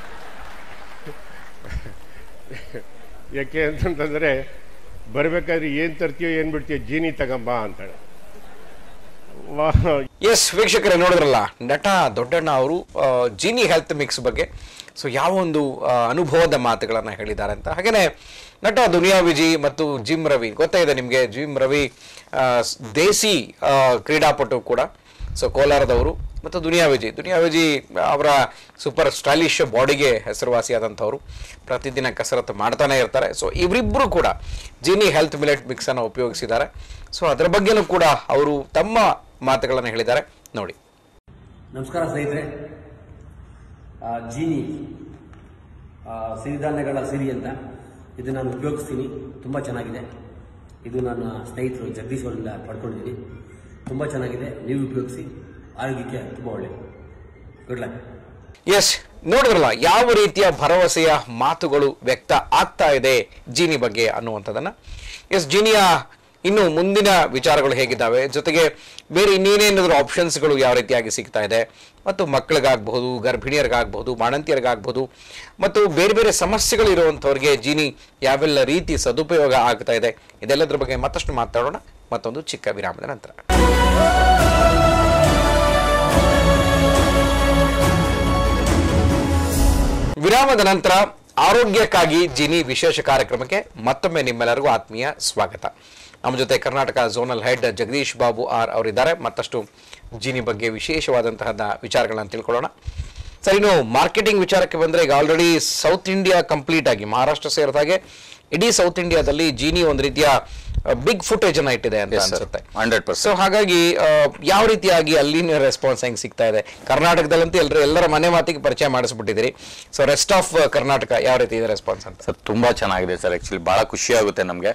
[SPEAKER 3] ಯಾಕೆ ಅಂತಂತಂದರೆ ಬರಬೇಕಾದ್ರೆ ಏನು ತರ್ತೀಯೋ ಏನು ಬಿಡ್ತೀಯೋ ಜೀನಿ ತಗೊಂಬಾ ಅಂತಾಳೆ ವಾ
[SPEAKER 1] ಎಸ್ ವೀಕ್ಷಕರೇ ನೋಡಿದ್ರಲ್ಲ ನಟ ದೊಡ್ಡಣ್ಣ ಅವರು ಆ, ಜೀನಿ ಹೆಲ್ತ್ ಮಿಕ್ಸ್ ಬಗ್ಗೆ ಸೊ ಯಾವ ಒಂದು ಆ, ಅನುಭವದ ಮಾತುಗಳನ್ನು ಹೇಳಿದ್ದಾರೆ ಅಂತ ಹಾಗೇನೆ ನಟ ದುನಿಯಾ ವಿಜಿ ಮತ್ತು ಜಿಮ್ ರವಿ ಗೊತ್ತೇ ಇದೆ ನಿಮಗೆ ಜಿಮ್ ರವಿ ಆ, ಸ್- ದೇಸಿ ಆ, ಕ್ರೀಡಾಪಟು ಕೂಡ ಸೊ ಕೋಲಾರದವರು ಮತ್ತು ದುನಿಯಾ ವಿಜಿ ದುನಿಯಾ ವಿಜಿ ಅವರ ಸೂಪರ್ ಸ್ಟೈಲಿಶ್ ಬಾಡಿಗೆ ಹೆಸರುವಾಸಿಯಾದಂಥವ್ರು ಪ್ರತಿದಿನ ಕಸರತ್ತು ಮಾಡ್ತಾನೆ ಇರ್ತಾರೆ ಸೊ ಇವರಿಬ್ಬರು ಕೂಡ ಜೀನಿ ಹೆಲ್ತ್ ಮಿಲೆಟ್ ಮಿಕ್ಸನ್ನು ಉಪಯೋಗಿಸಿದ್ದಾರೆ ಸೊ ಅದರ ಬಗ್ಗೆನೂ ಕೂಡ ಅವರು ತಮ್ಮ ಮಾತುಗಳನ್ನು ಹೇಳಿದ್ದಾರೆ ನೋಡಿ
[SPEAKER 4] ನಮಸ್ಕಾರ ಸ್ನೇಹಿತರೆ ಆ, ಜೀನಿ ಆ, ಸಿರಿಧಾನ್ಯಗಳ ಸಿರಿ ಅಂತ ಇದು ನಾನು ಉಪಯೋಗಿಸ್ತೀನಿ ತುಂಬ ಚೆನ್ನಾಗಿದೆ ಇದು ನನ್ನ ಸ್ನೇಹಿತರು ಜಗದೀಶ್ ಅವರಿಂದ ಪಡ್ಕೊಂಡಿದ್ದೀನಿ ತುಂಬ ಚೆನ್ನಾಗಿದೆ ನೀವು ಉಪಯೋಗಿಸಿ ಆರೋಗ್ಯಕ್ಕೆ ತುಂಬ ಒಳ್ಳೆಯದು ಗುಡ್ ಲಕ್
[SPEAKER 1] ಎಸ್ ನೋಡಿದ್ರಲ್ಲ ಯಾವ ರೀತಿಯ ಭರವಸೆಯ ಮಾತುಗಳು ವ್ಯಕ್ತ ಆಗ್ತಾ ಇದೆ ಜೀನಿ ಬಗ್ಗೆ ಅನ್ನುವಂಥದ್ದನ್ನ ಎಸ್ ಜೀನಿಯ ಇನ್ನು ಮುಂದಿನ ವಿಚಾರಗಳು ಹೇಗಿದ್ದಾವೆ ಜೊತೆಗೆ ಬೇರೆ ಇನ್ನೇನೇನಾದರೂ ಆಪ್ಷನ್ಸ್ಗಳು ಯಾವ ರೀತಿಯಾಗಿ ಸಿಗ್ತಾ ಇದೆ ಮತ್ತು ಮಕ್ಕಳಿಗಾಗಬಹುದು ಗರ್ಭಿಣಿಯರಿಗಾಗಬಹುದು ಬಾಣಂತಿಯರಿಗಾಗಬಹುದು ಮತ್ತು ಬೇರೆ ಬೇರೆ ಸಮಸ್ಯೆಗಳು ಇರುವಂಥವ್ರಿಗೆ ಜೀನಿ ಯಾವೆಲ್ಲ ರೀತಿ ಸದುಪಯೋಗ ಆಗ್ತಾ ಇದೆ ಇದೆಲ್ಲದರ ಬಗ್ಗೆ ಮತ್ತಷ್ಟು ಮಾತಾಡೋಣ ಮತ್ತೊಂದು ಚಿಕ್ಕ ವಿರಾಮದ ನಂತರ ವಿರಾಮದ ನಂತರ ಆರೋಗ್ಯಕ್ಕಾಗಿ ಜಿನಿ ವಿಶೇಷ ಕಾರ್ಯಕ್ರಮಕ್ಕೆ ಮತ್ತೊಮ್ಮೆ ನಿಮ್ಮೆಲ್ಲರಿಗೂ ಆತ್ಮೀಯ ಸ್ವಾಗತ ನಮ್ಮ ಜೊತೆ Karnataka zonal head Jagadish Babu R ಅವರಿದ್ದಾರೆ ಮತ್ತಷ್ಟು ಜಿನಿ ಬಗ್ಗೆ ವಿಶೇಷವಾದಂತಹ ವಿಚಾರಗಳನ್ನ ತಿಳ್ಕೊಳ್ಳೋಣ ಸರ್ ಇನ್ನು ಮಾರ್ಕೆಟಿಂಗ್ ವಿಚಾರಕ್ಕೆ ಬಂದ್ರೆ ಈಗ ಆಲ್ರೆಡಿ ಸೌತ್ ಇಂಡಿಯಾ ಕಂಪ್ಲೀಟ್ ಆಗಿ ಮಹಾರಾಷ್ಟ್ರ ಸೇರಿದಾಗೆ ಇಡೀ ಸೌತ್ ಇಂಡಿಯಾದಲ್ಲಿ ಜೀನಿ ಒಂದು ರೀತಿಯ ಬಿಗ್ ಫುಟೇಜ್ ಅನ್ನ ಇಟ್ಟಿದೆ ಅಂತ
[SPEAKER 2] Yes, sir.
[SPEAKER 1] ಅನ್ಸುತ್ತೆ
[SPEAKER 2] 100%.
[SPEAKER 1] ಸೊ ಹಾಗಾಗಿ ಆ, ಯಾವ ರೀತಿಯಾಗಿ ಅಲ್ಲಿನ ರೆಸ್ಪಾನ್ಸ್ ಹೆಂಗ್ ಸಿಗ್ತಾ ಇದೆ ಕರ್ನಾಟಕದಲ್ಲಂತೂ ಎಲ್ಲರೂ ಎಲ್ಲರ ಮನೆ ಮಾತಿಗೆ ಪರಿಚಯ ಮಾಡಿಸ್ಬಿಟ್ಟಿದ್ದೀರಿ ಸೊ ರೆಸ್ಟ್ ಆಫ್ ಕರ್ನಾಟಕ ಯಾವ ರೀತಿ ಇದೆ ರೆಸ್ಪಾನ್ಸ್ ಅಂತ
[SPEAKER 2] ಸರ್ ತುಂಬಾ ಚೆನ್ನಾಗಿದೆ ಸರ್ ಆಕ್ಚುಲಿ ಬಹಳ ಖುಷಿ ಆಗುತ್ತೆ ನಮಗೆ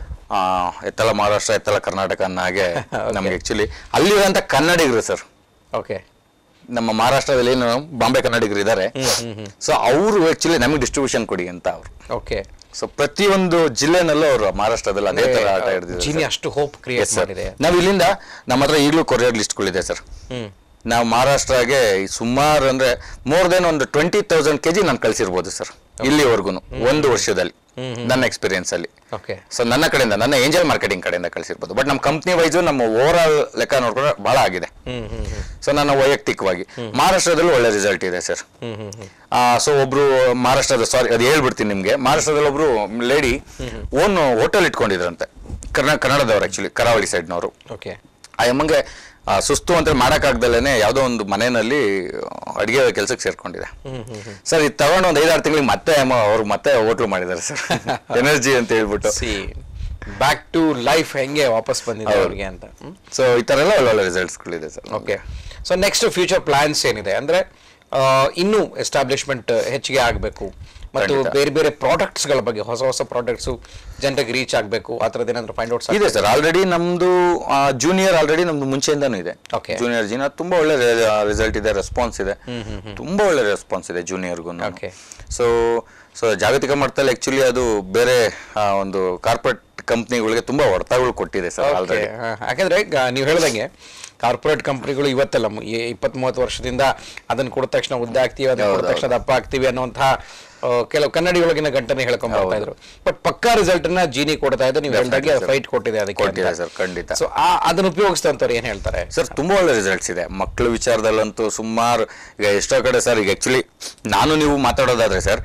[SPEAKER 2] ಎತ್ತಲ ಮಹಾರಾಷ್ಟ್ರ ಎತ್ತಲ ಕರ್ನಾಟಕ ಅನ್ನೋ ಹಾಗೆ ನಮ್ಗೆ ಆಕ್ಚುಲಿ ಅಲ್ಲಿರುವಂತ ಕನ್ನಡಿಗರು ಸರ್
[SPEAKER 1] ಓಕೆ
[SPEAKER 2] ನಮ್ಮ ಮಹಾರಾಷ್ಟ್ರದಲ್ಲಿ ಏನು ಬಾಂಬೆ ಕನ್ನಡಿಗರು ಇದ್ದಾರೆ ಸೊ ಅವರು ಆಕ್ಚುಲಿ ನಮಗೆ ಡಿಸ್ಟ್ರಿಬ್ಯೂಷನ್ ಕೊಡಿ ಅಂತ ಅವರು
[SPEAKER 1] ಓಕೆ
[SPEAKER 2] ಸೊ ಪ್ರತಿಯೊಂದು ಜಿಲ್ಲೆನಲ್ಲೂ ಅವರು ಮಹಾರಾಷ್ಟ್ರದಲ್ಲಿ ಅದೇ ತರ ಆಟ
[SPEAKER 1] ಜೀನಿ
[SPEAKER 2] ಹಿಡಿದಿದ್ದಾರೆ
[SPEAKER 1] ಅಷ್ಟು ಹೋಪ್ ಕ್ರಿಯೇಟ್
[SPEAKER 2] ಸರ್
[SPEAKER 1] ಮಾಡಿದೆ
[SPEAKER 2] ನಾವು ಇಲ್ಲಿಂದ ನಮ್ಮ ಹತ್ರ ಈಗಲೂ ಕೊರಿಯರ್ ಲಿಸ್ಟ್ಗಳಿದೆ ಸರ್
[SPEAKER 1] ಹ್ಮ್
[SPEAKER 2] ನಾವು ಮಹಾರಾಷ್ಟ್ರಗೆ ಸುಮಾರು ಅಂದ್ರೆ ಮೋರ್ ದೆನ್ ಒಂದು ಟ್ವೆಂಟಿ ತೌಸಂಡ್ ಕೆಜಿ ನಾನು ಕಳ್ಸಿರ್ಬೋದು ಸರ್ ಇಲ್ಲಿವರೆಗೂ ಒಂದು ವರ್ಷದಲ್ಲಿ ನನ್ನ ಎಕ್ಸ್ಪೀರಿಯನ್ಸ್ ಅಲ್ಲಿ
[SPEAKER 1] ಓಕೆ
[SPEAKER 2] ಸೊ ನನ್ನ ಕಡೆಯಿಂದ ನನ್ನ ಏಂಜಲ್ ಮಾರ್ಕೆಟಿಂಗ್ ಕಡೆಯಿಂದ ಕಳಿಸಿರ್ಬೋದು ಬಟ್ ನಮ್ಮ ಕಂಪ್ನಿ ವೈಸು ನಮ್ಮ ಓವರ್ ಆಲ್ ಲೆಕ್ಕ ನೋಡ್ಕೊಂಡ್ರೆ ಬಹಳ ಆಗಿದೆ
[SPEAKER 1] ಹ್ಮ್ ಹ್ಮ್ ಹ್ಮ್
[SPEAKER 2] ಸೊ ನನ್ನ ವೈಯಕ್ತಿಕವಾಗಿ ಮಹಾರಾಷ್ಟ್ರದಲ್ಲೂ ಒಳ್ಳೆ ರಿಸಲ್ಟ್ ಇದೆ ಸರ್
[SPEAKER 1] ಹ್ಮ್ ಹ್ಮ್ ಹ್ಮ್
[SPEAKER 2] ಸೊ ಒಬ್ರು ಮಹಾರಾಷ್ಟ್ರದ ಸಾರಿ ಅದು ಹೇಳ್ಬಿಡ್ತೀನಿ ನಿಮ್ಗೆ ಮಹಾರಾಷ್ಟ್ರದಲ್ಲಿ ಒಬ್ರು ಲೇಡಿ ಓನ್ ಹೋಟೆಲ್ ಇಟ್ಕೊಂಡಿದ್ರಂತೆ ಕರ್ನಾ ಕನ್ನಡದವ್ರು ಆಕ್ಚುಲಿ ಕರಾವಳಿ ಸೈಡ್ನವರು
[SPEAKER 1] ಓಕೆ
[SPEAKER 2] ಆ ಅಮ್ಮಂಗೆ ಆ, ಸುಸ್ತು ಅಂತ ಮಾಡಕ್ಕಾಗ್ದಲೇನೆ ಯಾವುದೋ ಒಂದು ಮನೆಯಲ್ಲಿ ಅಡಿಗೆ ಕೆಲಸಕ್ಕೆ ಸೇರ್ಕೊಂಡಿದೆ ಸರ್ ಇದು ತಗೊಂಡು ಒಂದು ಐದಾರು ತಿಂಗಳಿಗೆ ಮತ್ತೆ ಅಮ್ಮ ಅವ್ರು ಮತ್ತೆ ಹೋಟ್ಲು ಮಾಡಿದ್ದಾರೆ ಸರ್ ಎನರ್ಜಿ ಅಂತ ಹೇಳ್ಬಿಟ್ಟು
[SPEAKER 1] ಸಿ ಬ್ಯಾಕ್ ಟು ಲೈಫ್ ಹೆಂಗೆ ವಾಪಸ್ ಬಂದಿದೆ
[SPEAKER 2] ಹೌದು.
[SPEAKER 1] ಅವ್ರಿಗೆ ಅಂತ ಹ್ಮ್
[SPEAKER 2] ಸೊ ಈ ತರ ಎಲ್ಲ ಒಳ್ಳೊಳ್ಳೆ ರಿಸಲ್ಟ್ಸ್ಗಳಿದೆ sir
[SPEAKER 1] okay so next future plans ಏನಿದೆ ಅಂದ್ರೆ ಆ, ಇನ್ನೂ ಎಸ್ಟಾಬ್ಲಿಷ್ಮೆಂಟ್ ಹೆಚ್ಚಿಗೆ ಆಗಬೇಕು ಮತ್ತು
[SPEAKER 2] ಖಂಡಿತ.
[SPEAKER 1] ಬೇರೆ ಬೇರೆ ಪ್ರಾಡಕ್ಟ್ಸ್ ಗಳ ಬಗ್ಗೆ ಹೊಸ ಹೊಸ ಪ್ರಾಡಕ್ಟ್ಸ್ ಜನರಿಗೆ ರೀಚ್ ಆಗಬೇಕು ಆ ಥರದ್ದು ಏನಾದ್ರು ಫೈಂಡ್ ಔಟ್ಸ್
[SPEAKER 2] ಇದೆ ಸರ್ ಆಲ್ರೆಡಿ ನಮ್ದು ಜೂನಿಯರ್ ಆಲ್ರೆಡಿ ನಮ್ದು ಮುಂಚೆಯಿಂದಾನು ಇದೆ
[SPEAKER 1] Okay.
[SPEAKER 2] ಜೂನಿಯರ್ ಜಿನ ತುಂಬಾ ಒಳ್ಳೆ ರಿಸಲ್ಟ್ ಇದೆ ರೆಸ್ಪಾನ್ಸ್ ಇದೆ ತುಂಬಾ ಒಳ್ಳೆ ರೆಸ್ಪಾನ್ಸ್ ಇದೆ ಜೂನಿಯರ್ಗೂ
[SPEAKER 1] Okay.
[SPEAKER 2] ಸೊ ಸೊ ಜಾಗತಿಕ ಮಟ್ಟದಲ್ಲಿ ಆಕ್ಚುಲಿ ಅದು ಬೇರೆ ಆ, ಒಂದು ಕಾರ್ಪೊರೇಟ್ ಕಂಪ್ನಿಗಳಿಗೆ ತುಂಬಾ ಹೊಡೆತಗಳು ಕೊಟ್ಟಿದೆ ಸರ್
[SPEAKER 1] Okay,
[SPEAKER 2] ಆಲ್ರೆಡಿ
[SPEAKER 1] ಹಾ, ಯಾಕಂದ್ರೆ ಗ- ನೀವು ಹೇಳ್ದಂಗೆ ಕಾರ್ಪೊರೇಟ್ ಕಂಪ್ನಿಗಳು ಇವತ್ತಲ್ಲ ಮು- ಈ ಇಪ್ಪತ್ತ್ ಮೂವತ್ತು ವರ್ಷದಿಂದ ಅದನ್ನ ಕೊಡಿದ ತಕ್ಷಣ ಉದ್ದ ಆಗ್ತೀವಿ ಅದನ್ನ ಕೊಡಿದ ತಕ್ಷಣ ದಪ್ಪ ಆಗ್ತೀವಿ ಅನ್ನುವಂತಹ ಆ, ಕೆಲವು ಕನ್ನಡಿಯೊಳಗಿನ ಗಂಟನೆ ಹೇಳ್ಕೊಂಡ್ ಬರ್ತಾ ಇದ್ರು ಬಟ್ ಪಕ್ಕಾ ರಿಸಲ್ಟ್ ನ ಜೀನಿ ಕೊಡ್ತಾ ಇದೆ ನೀವು ಹೇಳ್ದಾಗೆ
[SPEAKER 2] Definitely, sir.
[SPEAKER 1] ಫೈಟ್ ಕೊಟ್ಟಿದೆ ಅದಕ್ಕೆ
[SPEAKER 2] ಕೊಟ್ಟಿದೆ ಸರ್ ಖಂಡಿತ
[SPEAKER 1] ಸೊ ಅದನ್ನ ಉಪಯೋಗಿಸ್ತಂತವ್ರು ಏನ್ ಹೇಳ್ತಾರೆ
[SPEAKER 2] ಸರ್ ತುಂಬಾ ಒಳ್ಳೆ ರಿಸಲ್ಟ್ಸ್ ಇದೆ ಮಕ್ಕಳ ವಿಚಾರದಲ್ಲಂತೂ ಸುಮಾರು ಈಗ ಎಷ್ಟೋ ಕಡೆ ಸರ್ ಈಗ ಆಕ್ಚುಲಿ ನಾನು ನೀವು ಮಾತಾಡೋದಾದ್ರೆ ಸರ್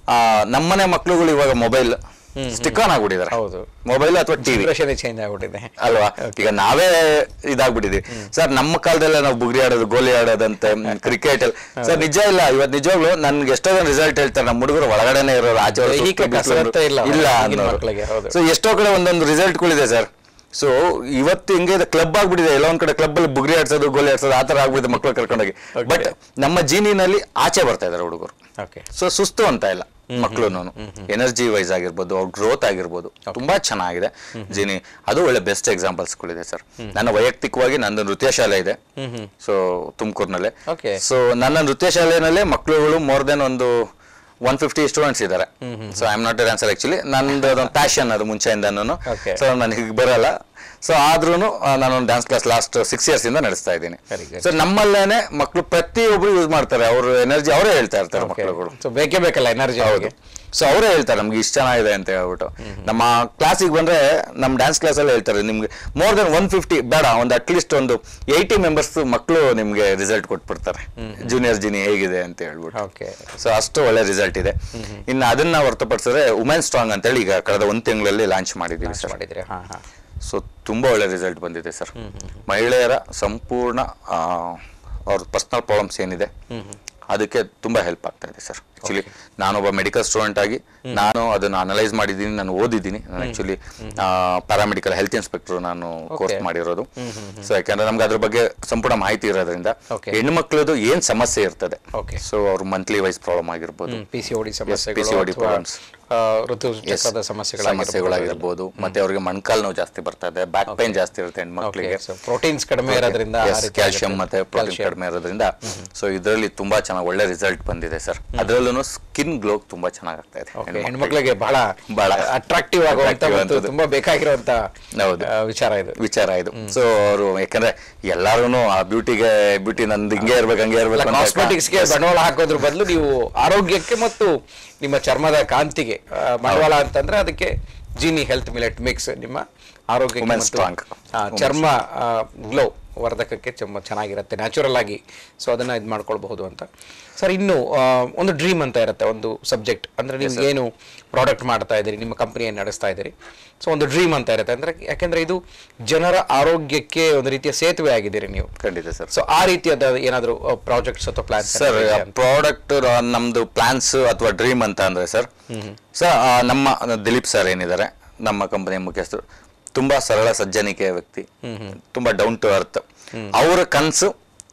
[SPEAKER 2] ನಮ್ಮನೆ ಮಕ್ಳುಗಳು ಇವಾಗ ಮೊಬೈಲ್ ಸ್ಟಿಕ್ ಆನ್ ಆಗ್ಬಿಟ್ಟಿದ್ದಾರೆ
[SPEAKER 1] ಹೌದು.
[SPEAKER 2] ಮೊಬೈಲ್ ಅಥವಾ ಟಿವಿ
[SPEAKER 1] ಇಂಪ್ರೆಷನ್ ಚೇಂಜ್ ಆಗ್ಬಿಟ್ಟಿದೆ
[SPEAKER 2] ಅಲ್ವಾ ಈಗ ನಾವೇ ಇದಾಗ್ಬಿಟ್ಟಿದ್ವಿ ಸರ್ ನಮ್ಮ ಕಾಲದಲ್ಲ ನಾವು ಬುಗ್ರಿ ಆಡೋದು ಗೋಲಿ ಆಡೋದಂತೆ ಕ್ರಿಕೆಟ್ ಸರ್ ನಿಜ ಇಲ್ಲ ಇವತ್ತು ನಿಜವಾಗ್ಲು ನನ್ಗೆ ಎಷ್ಟೋ ಜನ ರಿಸಲ್ಟ್ ಹೇಳ್ತಾರೆ ನಮ್ಮ ಹುಡುಗರು ಒಳಗಡೆನೆ ಇರೋರು ಆಚೆ ಹೊರಗೆ
[SPEAKER 1] ದೈಹಿಕ
[SPEAKER 2] ಸುತ್ತು ಬಿಸ್ಲು
[SPEAKER 1] ಕಸರತ್ತೇ ಇಲ್ಲ
[SPEAKER 2] ಇಲ್ಲ
[SPEAKER 1] ಈಗಿನ
[SPEAKER 2] ಅನ್ನೋರು.
[SPEAKER 1] ಮಕ್ಳಿಗೆ, ಹೌದು.
[SPEAKER 2] ಸೊ ಎಷ್ಟೋ ಕಡೆ ಒಂದೊಂದು ರಿಸಲ್ಟ್ಗಳಿದೆ ಸರ್ ಸೊ ಇವತ್ತು ಹಿಂಗೆ ಇದೆ ಕ್ಲಬ್ ಆಗ್ಬಿಟ್ಟಿದೆ ಎಲ್ಲ ಒಂದ್ ಕಡೆ ಕ್ಲಬ್ ಅಲ್ಲಿ ಬುಗ್ರಿ ಆಡ್ಸೋದು ಗೋಲಿ ಆಡ್ಸೋದು ಆ ತರ ಆಗ್ಬಿಟ್ಟಿದೆ ಮಕ್ಳು ಕರ್ಕೊಂಡೋಗಿ
[SPEAKER 1] Okay.
[SPEAKER 2] ಬಟ್ ನಮ್ಮ ಜೀನಿನಲ್ಲಿ ಆಚೆ ಬರ್ತಾ ಇದಾರೆ ಹುಡುಗರು
[SPEAKER 1] ಓಕೆ
[SPEAKER 2] ಸೊ ಸುಸ್ತು ಅಂತ ಇಲ್ಲ ಮಕ್ಕಳು ಎನರ್ಜಿ ವೈಸ್ ಆಗಿರ್ಬೋದು ಅವ್ರ ಗ್ರೋತ್ ಆಗಿರ್ಬೋದು ತುಂಬಾ ಚೆನ್ನಾಗಿದೆ ಜಿನಿ ಅದು ಒಳ್ಳೆ ಬೆಸ್ಟ್ ಎಕ್ಸಾಂಪಲ್ಸ್ಗಳಿದೆ ಸರ್ ನನ್ನ ವೈಯಕ್ತಿಕವಾಗಿ ನಂದು ನೃತ್ಯ ಶಾಲೆ ಇದೆ ಸೊ ತುಮಕೂರಿನಲ್ಲೇ
[SPEAKER 1] Okay.
[SPEAKER 2] ಸೊ ನನ್ನ ನೃತ್ಯ ಶಾಲೆನಲ್ಲೇ ಮಕ್ಕಳುಗಳು ಮೋರ್ ದೆನ್ ಒಂದು ಒನ್ ಫಿಫ್ಟಿ ಸ್ಟೂಡೆಂಟ್ಸ್ ಇದ್ದಾರೆ so I am not a dancer actually ನಂದು ಅದೊಂದು ಪ್ಯಾಷನ್ ಅದು ಮುಂಚೆಯಿಂದನೂ
[SPEAKER 1] Okay.
[SPEAKER 2] ಸೊ ನನಗೆ ಬರಲ್ಲ ಸೊ ಆದ್ರೂ ನಾನೊಂದು dance class last six years ಇಂದ ನಡೆಸ್ತಾ ಇದ್ದೀನಿ
[SPEAKER 1] Very good.
[SPEAKER 2] ಸೊ ನಮ್ಮಲ್ಲೇನೆ ಮಕ್ಕಳು ಪ್ರತಿಯೊಬ್ರು ಯೂಸ್ ಮಾಡ್ತಾರೆ ಅವ್ರ ಎನರ್ಜಿ ಅವರೇ ಹೇಳ್ತಾ ಇರ್ತಾರೆ ಮಕ್ಕಳುಗಳು
[SPEAKER 1] ಸೊ ಬೇಕೇ ಬೇಕಲ್ಲ ಎನರ್ಜಿ
[SPEAKER 2] ಹೌದು ಸೊ ಅವರೇ ಹೇಳ್ತಾರೆ ನಮ್ಗೆ ಇಷ್ಟ ಚೆನ್ನಾಗಿದೆ ಅಂತ ಹೇಳ್ಬಿಟ್ಟು ನಮ್ಮ ಕ್ಲಾಸಿಗೆ ಬಂದ್ರೆ ನಮ್ಮ ಡ್ಯಾನ್ಸ್ ಕ್ಲಾಸ್ ಅಲ್ಲಿ ಹೇಳ್ತಾರೆ ನಿಮ್ಗೆ ಮೋರ್ ದೆನ್ ಒನ್ ಫಿಫ್ಟಿ ಬೇಡ ಒಂದು ಅಟ್ಲೀಸ್ಟ್ ಒಂದು ಏಯ್ಟಿ ಮೆಂಬರ್ಸ್ ಮಕ್ಕಳು ನಿಮ್ಗೆ ರಿಸಲ್ಟ್ ಕೊಟ್ಬಿಡ್ತಾರೆ ಜೂನಿಯರ್ ಜಿನಿ ಹೇಗಿದೆ ಅಂತ ಹೇಳ್ಬಿಟ್ಟು
[SPEAKER 1] ಓಕೆ
[SPEAKER 2] ಸೊ ಅಷ್ಟು ಒಳ್ಳೆ ರಿಸಲ್ಟ್ ಇದೆ ಇನ್ನು ಅದನ್ನ ಹೊರತುಪಡಿಸಿದ್ರೆ ವುಮೆನ್ ಸ್ಟ್ರಾಂಗ್ ಅಂತೇಳಿ ಈಗ ಕಳೆದ ಒಂದು ತಿಂಗಳಲ್ಲಿ ಲಾಂಚ್ ಮಾಡಿದ್ದೀವಿ ಸರ್
[SPEAKER 1] ಮಾಡಿದ್ರಿ ಹಾ ಹಾ
[SPEAKER 2] ಸೊ ತುಂಬಾ ಒಳ್ಳೆ ರಿಸಲ್ಟ್ ಬಂದಿದೆ ಸರ್ ಮಹಿಳೆಯರ ಸಂಪೂರ್ಣ ಆ, ಅವ್ರ ಪರ್ಸನಲ್ ಪ್ರಾಬ್ಲಮ್ಸ್ ಏನಿದೆ ಅದಕ್ಕೆ ತುಂಬಾ ಹೆಲ್ಪ್ ಆಗ್ತಾ ಇದೆ ಸರ್ ಆಕ್ಚುಲಿ ನಾನೊಬ್ಬ ಮೆಡಿಕಲ್ ಸ್ಟೂಡೆಂಟ್ ಆಗಿ ನಾನು ಅದನ್ನ ಅನಲೈಸ್ ಮಾಡಿದ್ದೀನಿ ನಾನು ಓದಿದ್ದೀನಿ ನಾನು ಆಕ್ಚುಲಿ ಪ್ಯಾರಾಮೆಡಿಕಲ್ ಹೆಲ್ತ್ ಇನ್ಸ್ಪೆಕ್ಟರ್ ನಾನು ಕೋರ್ಸ್
[SPEAKER 1] Okay.
[SPEAKER 2] ಮಾಡಿರೋದು ಸೊ ಯಾಕಂದ್ರೆ ನಮ್ಗೆ ಅದ್ರ ಬಗ್ಗೆ ಸಂಪೂರ್ಣ ಮಾಹಿತಿ ಇರೋದ್ರಿಂದ
[SPEAKER 1] Okay.
[SPEAKER 2] ಹೆಣ್ಮಕ್ಳದು ಏನ್ ಸಮಸ್ಯೆ ಇರ್ತದೆ
[SPEAKER 1] Okay.
[SPEAKER 2] ಸೊ ಅವ್ರ ಮಂತ್ಲಿ ವೈಸ್ ಪ್ರಾಬ್ಲಮ್ ಆಗಿರ್ಬೋದು
[SPEAKER 1] ಪಿ ಸಿ ಓಡಿ ಸಮಸ್ಯೆಗಳು
[SPEAKER 2] PCOD
[SPEAKER 1] ಅಥವಾ,
[SPEAKER 2] problems.
[SPEAKER 1] ಆ, ಋತುಚಕ್ರದ ಸಮಸ್ಯೆಗಳಾಗಿರ್ಬೋದು
[SPEAKER 2] ಸಮಸ್ಯೆಗಳಾಗಿರ್ಬೋದು ಮತ್ತೆ ಅವ್ರಿಗೆ ಮೊಣಕಾಲ್ ನೋವು ಜಾಸ್ತಿ ಬರ್ತಾ ಇದೆ ಬ್ಯಾಕ್ ಪೈನ್ ಜಾಸ್ತಿ ಇರುತ್ತೆ ಹೆಣ್ಮಕ್ಳಿಗೆ
[SPEAKER 1] ಪ್ರೋಟೀನ್ಸ್ ಕಡಿಮೆ ಇರೋದ್ರಿಂದ ಆ ರೀತಿ
[SPEAKER 2] ಕ್ಯಾಲ್ಸಿಯಂ
[SPEAKER 1] ಆಗುತ್ತೆ.
[SPEAKER 2] ಮತ್ತೆ ಪ್ರೋಟೀನ್
[SPEAKER 1] Calcium.
[SPEAKER 2] ಕಡಿಮೆ ಇರೋದ್ರಿಂದ ಸೊ ಇದರಲ್ಲಿ ತುಂಬಾ ಚೆನ್ನಾಗಿ ಒಳ್ಳೆ ರಿಸಲ್ಟ್ ಬಂದಿದೆ ಸರ್ ಅದರಲ್ಲೂ ಸ್ಕಿನ್ ಗ್ಲೋ ತುಂಬಾ ಚೆನ್ನಾಗಿ ಆಗ್ತಾ ಇದೆ
[SPEAKER 1] Okay,
[SPEAKER 2] ಹೆಣ್ಮಕ್ಳಿಗೆ.
[SPEAKER 1] ಹೆಣ್ಮಕ್ಳಿಗೆ ಬಹಳ
[SPEAKER 2] ಬಹಳ
[SPEAKER 1] ಅಟ್ರಾಕ್ಟಿವ್ ಆಗುವಂತ
[SPEAKER 2] attractive
[SPEAKER 1] ಮತ್ತು
[SPEAKER 2] ಅಂತದ್ದು.
[SPEAKER 1] ತುಂಬಾ ಬೇಕಾಗಿರುವಂತ
[SPEAKER 2] ಹೌದು.
[SPEAKER 1] ಆ, ವಿಚಾರ ಇದು
[SPEAKER 2] ವಿಚಾರ ಇದು ಸೊ ಅವರು ಯಾಕಂದ್ರೆ ಎಲ್ಲಾರು ಆ ಬ್ಯೂಟಿಗೆ ಬ್ಯೂಟಿ ನಂದು ಹಿಂಗೆ ಇರ್ಬೇಕು ಹಂಗೆ ಇರ್ಬೇಕು ಅಂತ
[SPEAKER 1] ಕಾಸ್ಮೆಟಿಕ್ಸ್ ಗೆ ಬಂಡವಾಳ ಹಾಕೋದ್ರ ಬದಲು ನೀವು ಆರೋಗ್ಯಕ್ಕೆ ಮತ್ತು ನಿಮ್ಮ ಚರ್ಮದ ಕಾಂತಿಗೆ ಆ, ಬಂಡವಾಳ ಅಂತಂದ್ರೆ ಅದಕ್ಕೆ ಜೀನಿ ಹೆಲ್ತ್ ಮಿಲೆಟ್ ಮಿಕ್ಸ್ ನಿಮ್ಮ ಆರೋಗ್ಯಕ್ಕೆ
[SPEAKER 2] Women
[SPEAKER 1] ಮತ್ತು,
[SPEAKER 2] strong.
[SPEAKER 1] ಆ, ಚರ್ಮ ಗ್ಲೋ ವರ್ಧಕಕ್ಕೆ ತುಂಬ ಚೆನ್ನಾಗಿರುತ್ತೆ ನ್ಯಾಚುರಲ್ ಆಗಿ ಸೊ ಅದನ್ನ ಇದು ಮಾಡ್ಕೊಳ್ಬಹುದು ಅಂತ ಸರ್ ಇನ್ನು ಆ, ಒಂದು ಡ್ರೀಮ್ ಅಂತ ಇರುತ್ತೆ ಒಂದು ಸಬ್ಜೆಕ್ಟ್ ಅಂದ್ರೆ ನೀವು ಏನು ಪ್ರಾಡಕ್ಟ್ ಮಾಡ್ತಾ ಇದ್ದೀರಿ ನಿಮ್ಮ ಕಂಪನಿಯನ್ನು ನಡೆಸ್ತಾ ಇದ್ದೀರಿ ಸೊ ಒಂದು ಡ್ರೀಮ್ ಅಂತ ಇರುತ್ತೆ ಅಂದ್ರೆ ಯಾಕೆಂದ್ರೆ ಇದು ಜನರ ಆರೋಗ್ಯಕ್ಕೆ ಒಂದು ರೀತಿಯ ಸೇತುವೆ ಆಗಿದ್ದೀರಿ ನೀವು
[SPEAKER 2] ಖಂಡಿತ ಸರ್
[SPEAKER 1] ಸೊ ಆ ರೀತಿಯಾದ ಏನಾದರೂ ಪ್ರಾಜೆಕ್ಟ್ಸ್ ಅಥವಾ ಪ್ಲಾನ್ಸ್
[SPEAKER 2] ಸರ್ ಪ್ರಾಡಕ್ಟ್ ನಮ್ದು ಪ್ಲಾನ್ಸ್ ಅಥವಾ ಡ್ರೀಮ್ ಅಂತ ಅಂದ್ರೆ ಸರ್ ಸರ್ ಆ, ನಮ್ಮ ದಿಲೀಪ್ ಸರ್ ಏನಿದ್ದಾರೆ ನಮ್ಮ ಕಂಪನಿಯ ಮುಖ್ಯಸ್ಥರು ತುಂಬಾ ಸರಳ ಸಜ್ಜನಿಕೆಯ ವ್ಯಕ್ತಿ ತುಂಬಾ ಡೌನ್ ಟು ಅರ್ತ್ ಅವರ ಕನಸು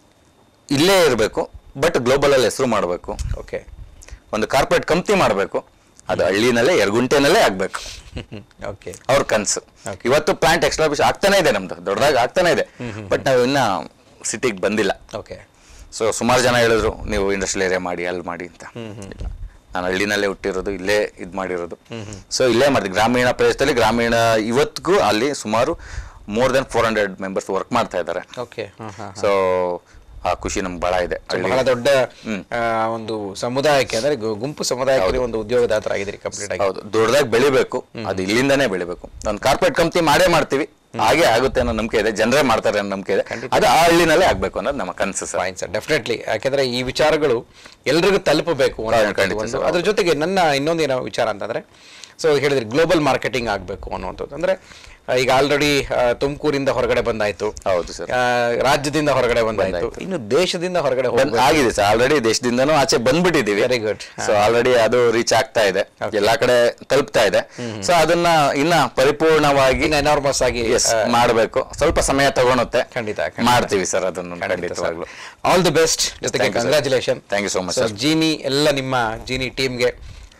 [SPEAKER 2] ಇಲ್ಲೇ ಇರಬೇಕು ಬಟ್ ಗ್ಲೋಬಲ್ ಅಲ್ಲಿ ಹೆಸರು ಮಾಡಬೇಕು
[SPEAKER 1] ಓಕೆ
[SPEAKER 2] ಒಂದು ಕಾರ್ಪೊರೇಟ್ ಕಂಪ್ನಿ ಮಾಡಬೇಕು ಅದು ಹಳ್ಳಿನಲ್ಲೇ ಎರಗುಂಟೆನಲ್ಲೇ ಆಗ್ಬೇಕು
[SPEAKER 1] ಓಕೆ
[SPEAKER 2] ಅವ್ರ ಕನಸು ಇವತ್ತು ಪ್ಲಾಂಟ್ ಎಕ್ಸ್ಟಾಬ್ಲಿಷ್ ಆಗ್ತಾನೆ ಇದೆ ನಮ್ದು ದೊಡ್ಡದಾಗಿ ಆಗ್ತಾನೆ ಇದೆ ಬಟ್ ನಾವು ಇನ್ನ ಸಿಟಿಗೆ ಬಂದಿಲ್ಲ
[SPEAKER 1] ಓಕೆ
[SPEAKER 2] ಸೊ ಸುಮಾರು ಜನ ಹೇಳಿದ್ರು ನೀವು ಇಂಡಸ್ಟ್ರಿಯಲ್ ಏರಿಯಾ ಮಾಡಿ ಅಲ್ಲಿ ಮಾಡಿ ಅಂತ ಇಲ್ಲ. ನಾನು ಹಳ್ಳಿನಲ್ಲೇ ಹುಟ್ಟಿರೋದು ಇಲ್ಲೇ ಇದು ಮಾಡಿರೋದು ಸೊ ಇಲ್ಲೇ ಮಾಡಿದ್ವಿ ಗ್ರಾಮೀಣ ಪ್ರದೇಶದಲ್ಲಿ ಗ್ರಾಮೀಣ ಇವತ್ತಿಗೂ ಅಲ್ಲಿ ಸುಮಾರು more than four hundred members work ಮಾಡ್ತಾ ಇದ್ದಾರೆ
[SPEAKER 1] ಓಕೆ ಹಾಂ ಹಾಂ
[SPEAKER 2] ಸೊ ಆ ಖುಷಿ ನಮ್ಗೆ ಬಹಳ ಇದೆ ಹಳ್ಳಿ
[SPEAKER 1] ಬಹಳ ದೊಡ್ಡ ಆ, ಒಂದು ಸಮುದಾಯಕ್ಕೆ ಅಂದ್ರೆ ಗು- ಗುಂಪು ಸಮುದಾಯಕ್ಕೆ ನೀವು ಒಂದು ಉದ್ಯೋಗದಾತರಾಗಿದ್ದೀರಿ ಕಂಪ್ಲೀಟ್ ಆಗಿ
[SPEAKER 2] ಹೌದು ದೊಡ್ಡದಾಗಿ ಬೆಳಿಬೇಕು ಅದು ಇಲ್ಲಿಂದಾನೇ ಬೆಳಿಬೇಕು ಒಂದು ಕಾರ್ಪೊರೇಟ್ ಕಂಪ್ನಿ ಮಾಡೇ ಮಾಡ್ತೀವಿ ಹಾಗೆ ಆಗುತ್ತೆ ಅನ್ನೋ ನಂಬಿಕೆ ಇದೆ ಜನರೇ ಮಾಡ್ತಾರೆ ಅನ್ನೋ ನಂಬಿಕೆ ಇದೆ ಅದು ಆ ಹಳ್ಳಿನಲ್ಲೇ ಆಗ್ಬೇಕು ಅನ್ನೋದು ನಮ್ಮ ಕನಸು ಸರ್
[SPEAKER 1] ಫೈನ್ ಸರ್ ಡೆಫಿನೆಟ್ಲಿ ಯಾಕೆಂದ್ರೆ ಈ ವಿಚಾರಗಳು ಎಲ್ರಿಗೂ ತಲುಪಬೇಕು ಅನ್ನುವಂಥದ್ದು
[SPEAKER 2] ಖಂಡಿತ
[SPEAKER 1] ಒಂದು.
[SPEAKER 2] sir.
[SPEAKER 1] ಅದ್ರ ಜೊತೆಗೆ ನನ್ನ ಇನ್ನೊಂದು ಏನೋ ವಿಚಾರ ಅಂತಂದ್ರೆ ಸೊ ಹೇಳಿದ್ರಿ ಗ್ಲೋಬಲ್ ಮಾರ್ಕೆಟಿಂಗ್ ಆಗಬೇಕು ಅನ್ನುವಂಥದ್ದು ಅಂದ್ರೆ ಆ, ಈಗ ಆಲ್ರೆಡಿ ತುಮಕೂರಿಂದ ಹೊರಗಡೆ ಬಂದಾಯ್ತು
[SPEAKER 2] ಹೌದು ಸರ್
[SPEAKER 1] ಆ, ರಾಜ್ಯದಿಂದ ಹೊರಗಡೆ ಬಂದಾಯ್ತು ಇನ್ನು ದೇಶದಿಂದ ಹೊರಗಡೆ
[SPEAKER 2] ಬಂದ್
[SPEAKER 1] ಹೋಗ್ಬೇಕು
[SPEAKER 2] ಆಗಿದೆ ಸರ್ ಆಲ್ರೆಡಿ ದೇಶದಿಂದನೂ ಆಚೆ ಬಂದ್ಬಿಟ್ಟಿದೀವಿ
[SPEAKER 1] Very good.
[SPEAKER 2] ಸೊ ಆಲ್ರೆಡಿ ಅದು ರೀಚ್ ಆಗ್ತಾ ಇದೆ ಎಲ್ಲಾ ಕಡೆ ತಲುಪ್ತಾ ಇದೆ ಸೊ ಅದನ್ನ ಇನ್ನ ಪರಿಪೂರ್ಣವಾಗಿ
[SPEAKER 1] ಇನ್ನು ಎನಾರ್ಮಸ್ ಆಗಿ
[SPEAKER 2] ಎಸ್ ಮಾಡಬೇಕು ಸ್ವಲ್ಪ ಸಮಯ ತಗೊಳುತ್ತೆ
[SPEAKER 1] ಖಂಡಿತ, ಖಂಡಿತ.
[SPEAKER 2] ಮಾಡ್ತೀವಿ ಸರ್ ಅದನ್ನು ಖಂಡಿತವಾಗ್ಲು
[SPEAKER 1] ಆಲ್ ದಿ ಬೆಸ್ಟ್ ಜೊತೆಗೆ
[SPEAKER 2] Thank you, sir.
[SPEAKER 1] Congratulation
[SPEAKER 2] Thank you so much, sir.
[SPEAKER 1] Jeeni ಎಲ್ಲ ನಿಮ್ಮ ಜೀನಿ ಟೀಮ್ಗೆ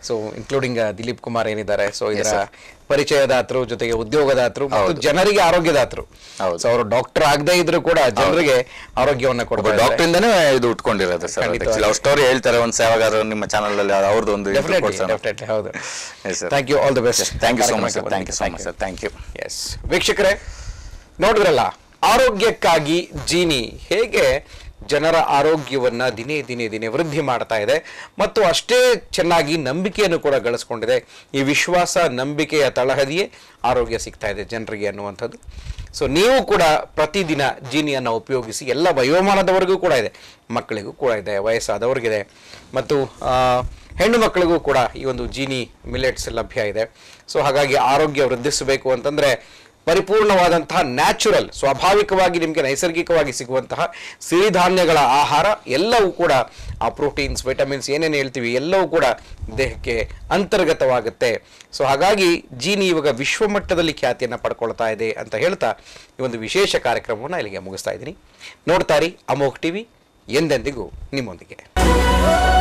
[SPEAKER 1] ಸೊ ಇನ್ಕ್ಲೂಡಿಂಗ್ ದಿಲೀಪ್ ಕುಮಾರ್ ಏನಿದ್ದಾರೆ ಸೊ ಇದರ ಪರಿಚಯದಾತರು ಜೊತೆಗೆ ಉದ್ಯೋಗದಾತರು ಮತ್ತು
[SPEAKER 2] ಹೌದು.
[SPEAKER 1] ಜನರಿಗೆ ಆರೋಗ್ಯದಾತರು
[SPEAKER 2] ಹೌದು.
[SPEAKER 1] ಸೊ ಅವರು ಡಾಕ್ಟರ್ ಆಗದೇ ಇದ್ರು ಕೂಡ ಜನರಿಗೆ ಆರೋಗ್ಯವನ್ನ
[SPEAKER 2] ಒಬ್ಬ
[SPEAKER 1] ಕೊಡ್ತಾರೆ
[SPEAKER 2] ಡಾಕ್ಟರ್ ಇಂದಾನೇ ಇದು ಉಟ್ಕೊಂಡಿರೋದು ಸರ್
[SPEAKER 1] ಖಂಡಿತವಾಗಿ.
[SPEAKER 2] ಅವ್ರ ಸ್ಟೋರಿ ಹೇಳ್ತಾರೆ ಒಂದು ಸೇವಾಗಾರ ನಿಮ್ಮ ಚಾನಲ್ ಅಲ್ಲಿ ಅವ್ರದ್ದು ಒಂದು
[SPEAKER 1] ಡೆಫಿನೆಟ್ಲಿ ಡೆಫಿನೆಟ್ಲಿ ಹೌದು
[SPEAKER 2] Yes, sir.
[SPEAKER 1] Thank you all the best
[SPEAKER 2] thank you so much sir thank you so much sir thank you
[SPEAKER 1] yes ವೀಕ್ಷಕರೇ ನೋಡಿದ್ರಲ್ಲ ಆರೋಗ್ಯಕ್ಕಾಗಿ ಜೀನಿ ಹೇಗೆ ಜನರ ಆರೋಗ್ಯವನ್ನ ದಿನೇ ದಿನೇ ದಿನೇ ವೃದ್ಧಿ ಮಾಡ್ತಾ ಇದೆ ಮತ್ತು ಅಷ್ಟೇ ಚೆನ್ನಾಗಿ ನಂಬಿಕೆಯನ್ನು ಕೂಡ ಗಳಿಸ್ಕೊಂಡಿದೆ ಈ ವಿಶ್ವಾಸ ನಂಬಿಕೆಯ ತಳಹದಿಯೇ ಆರೋಗ್ಯ ಸಿಗ್ತಾ ಇದೆ ಜನರಿಗೆ ಅನ್ನುವಂಥದ್ದು ಸೊ ನೀವು ಕೂಡ ಪ್ರತಿದಿನ ಜೀನಿಯನ್ನು ಉಪಯೋಗಿಸಿ ಎಲ್ಲ ವಯೋಮಾನದವರೆಗೂ ಕೂಡ ಇದೆ ಮಕ್ಕಳಿಗೂ ಕೂಡ ಇದೆ ವಯಸ್ಸಾದವ್ರಿಗಿದೆ ಮತ್ತು ಆ, ಹೆಣ್ಣು ಮಕ್ಕಳಿಗೂ ಕೂಡ ಈ ಒಂದು ಜೀನಿ ಮಿಲೆಟ್ಸ್ ಲಭ್ಯ ಇದೆ ಸೊ ಹಾಗಾಗಿ ಆರೋಗ್ಯ ವೃದ್ಧಿಸಬೇಕು ಅಂತಂದ್ರೆ ಪರಿಪೂರ್ಣವಾದಂತಹ ನ್ಯಾಚುರಲ್ ಸ್ವಾಭಾವಿಕವಾಗಿ ನಿಮಗೆ ನೈಸರ್ಗಿಕವಾಗಿ ಸಿಗುವಂತಹ ಸಿರಿಧಾನ್ಯಗಳ ಆಹಾರ ಎಲ್ಲವೂ ಕೂಡ ಆ ಪ್ರೋಟೀನ್ಸ್ ವಿಟಮಿನ್ಸ್ ಏನೇನು ಹೇಳ್ತೀವಿ ಎಲ್ಲವೂ ಕೂಡ ದೇಹಕ್ಕೆ ಅಂತರ್ಗತವಾಗುತ್ತೆ ಸೊ ಹಾಗಾಗಿ ಜೀನಿ ಇವಾಗ ವಿಶ್ವಮಟ್ಟದಲ್ಲಿ ಖ್ಯಾತಿಯನ್ನು ಪಡ್ಕೊಳ್ತಾ ಇದೆ ಅಂತ ಹೇಳ್ತಾ ಈ ಒಂದು ವಿಶೇಷ ಕಾರ್ಯಕ್ರಮವನ್ನು ಇಲ್ಲಿಗೆ ಮುಗಿಸ್ತಾ ಇದ್ದೀನಿ ನೋಡ್ತಾರಿ ಅಮೋಘ್ ಟಿವಿ ಎಂದೆಂದಿಗೂ ನಿಮ್ಮೊಂದಿಗೆ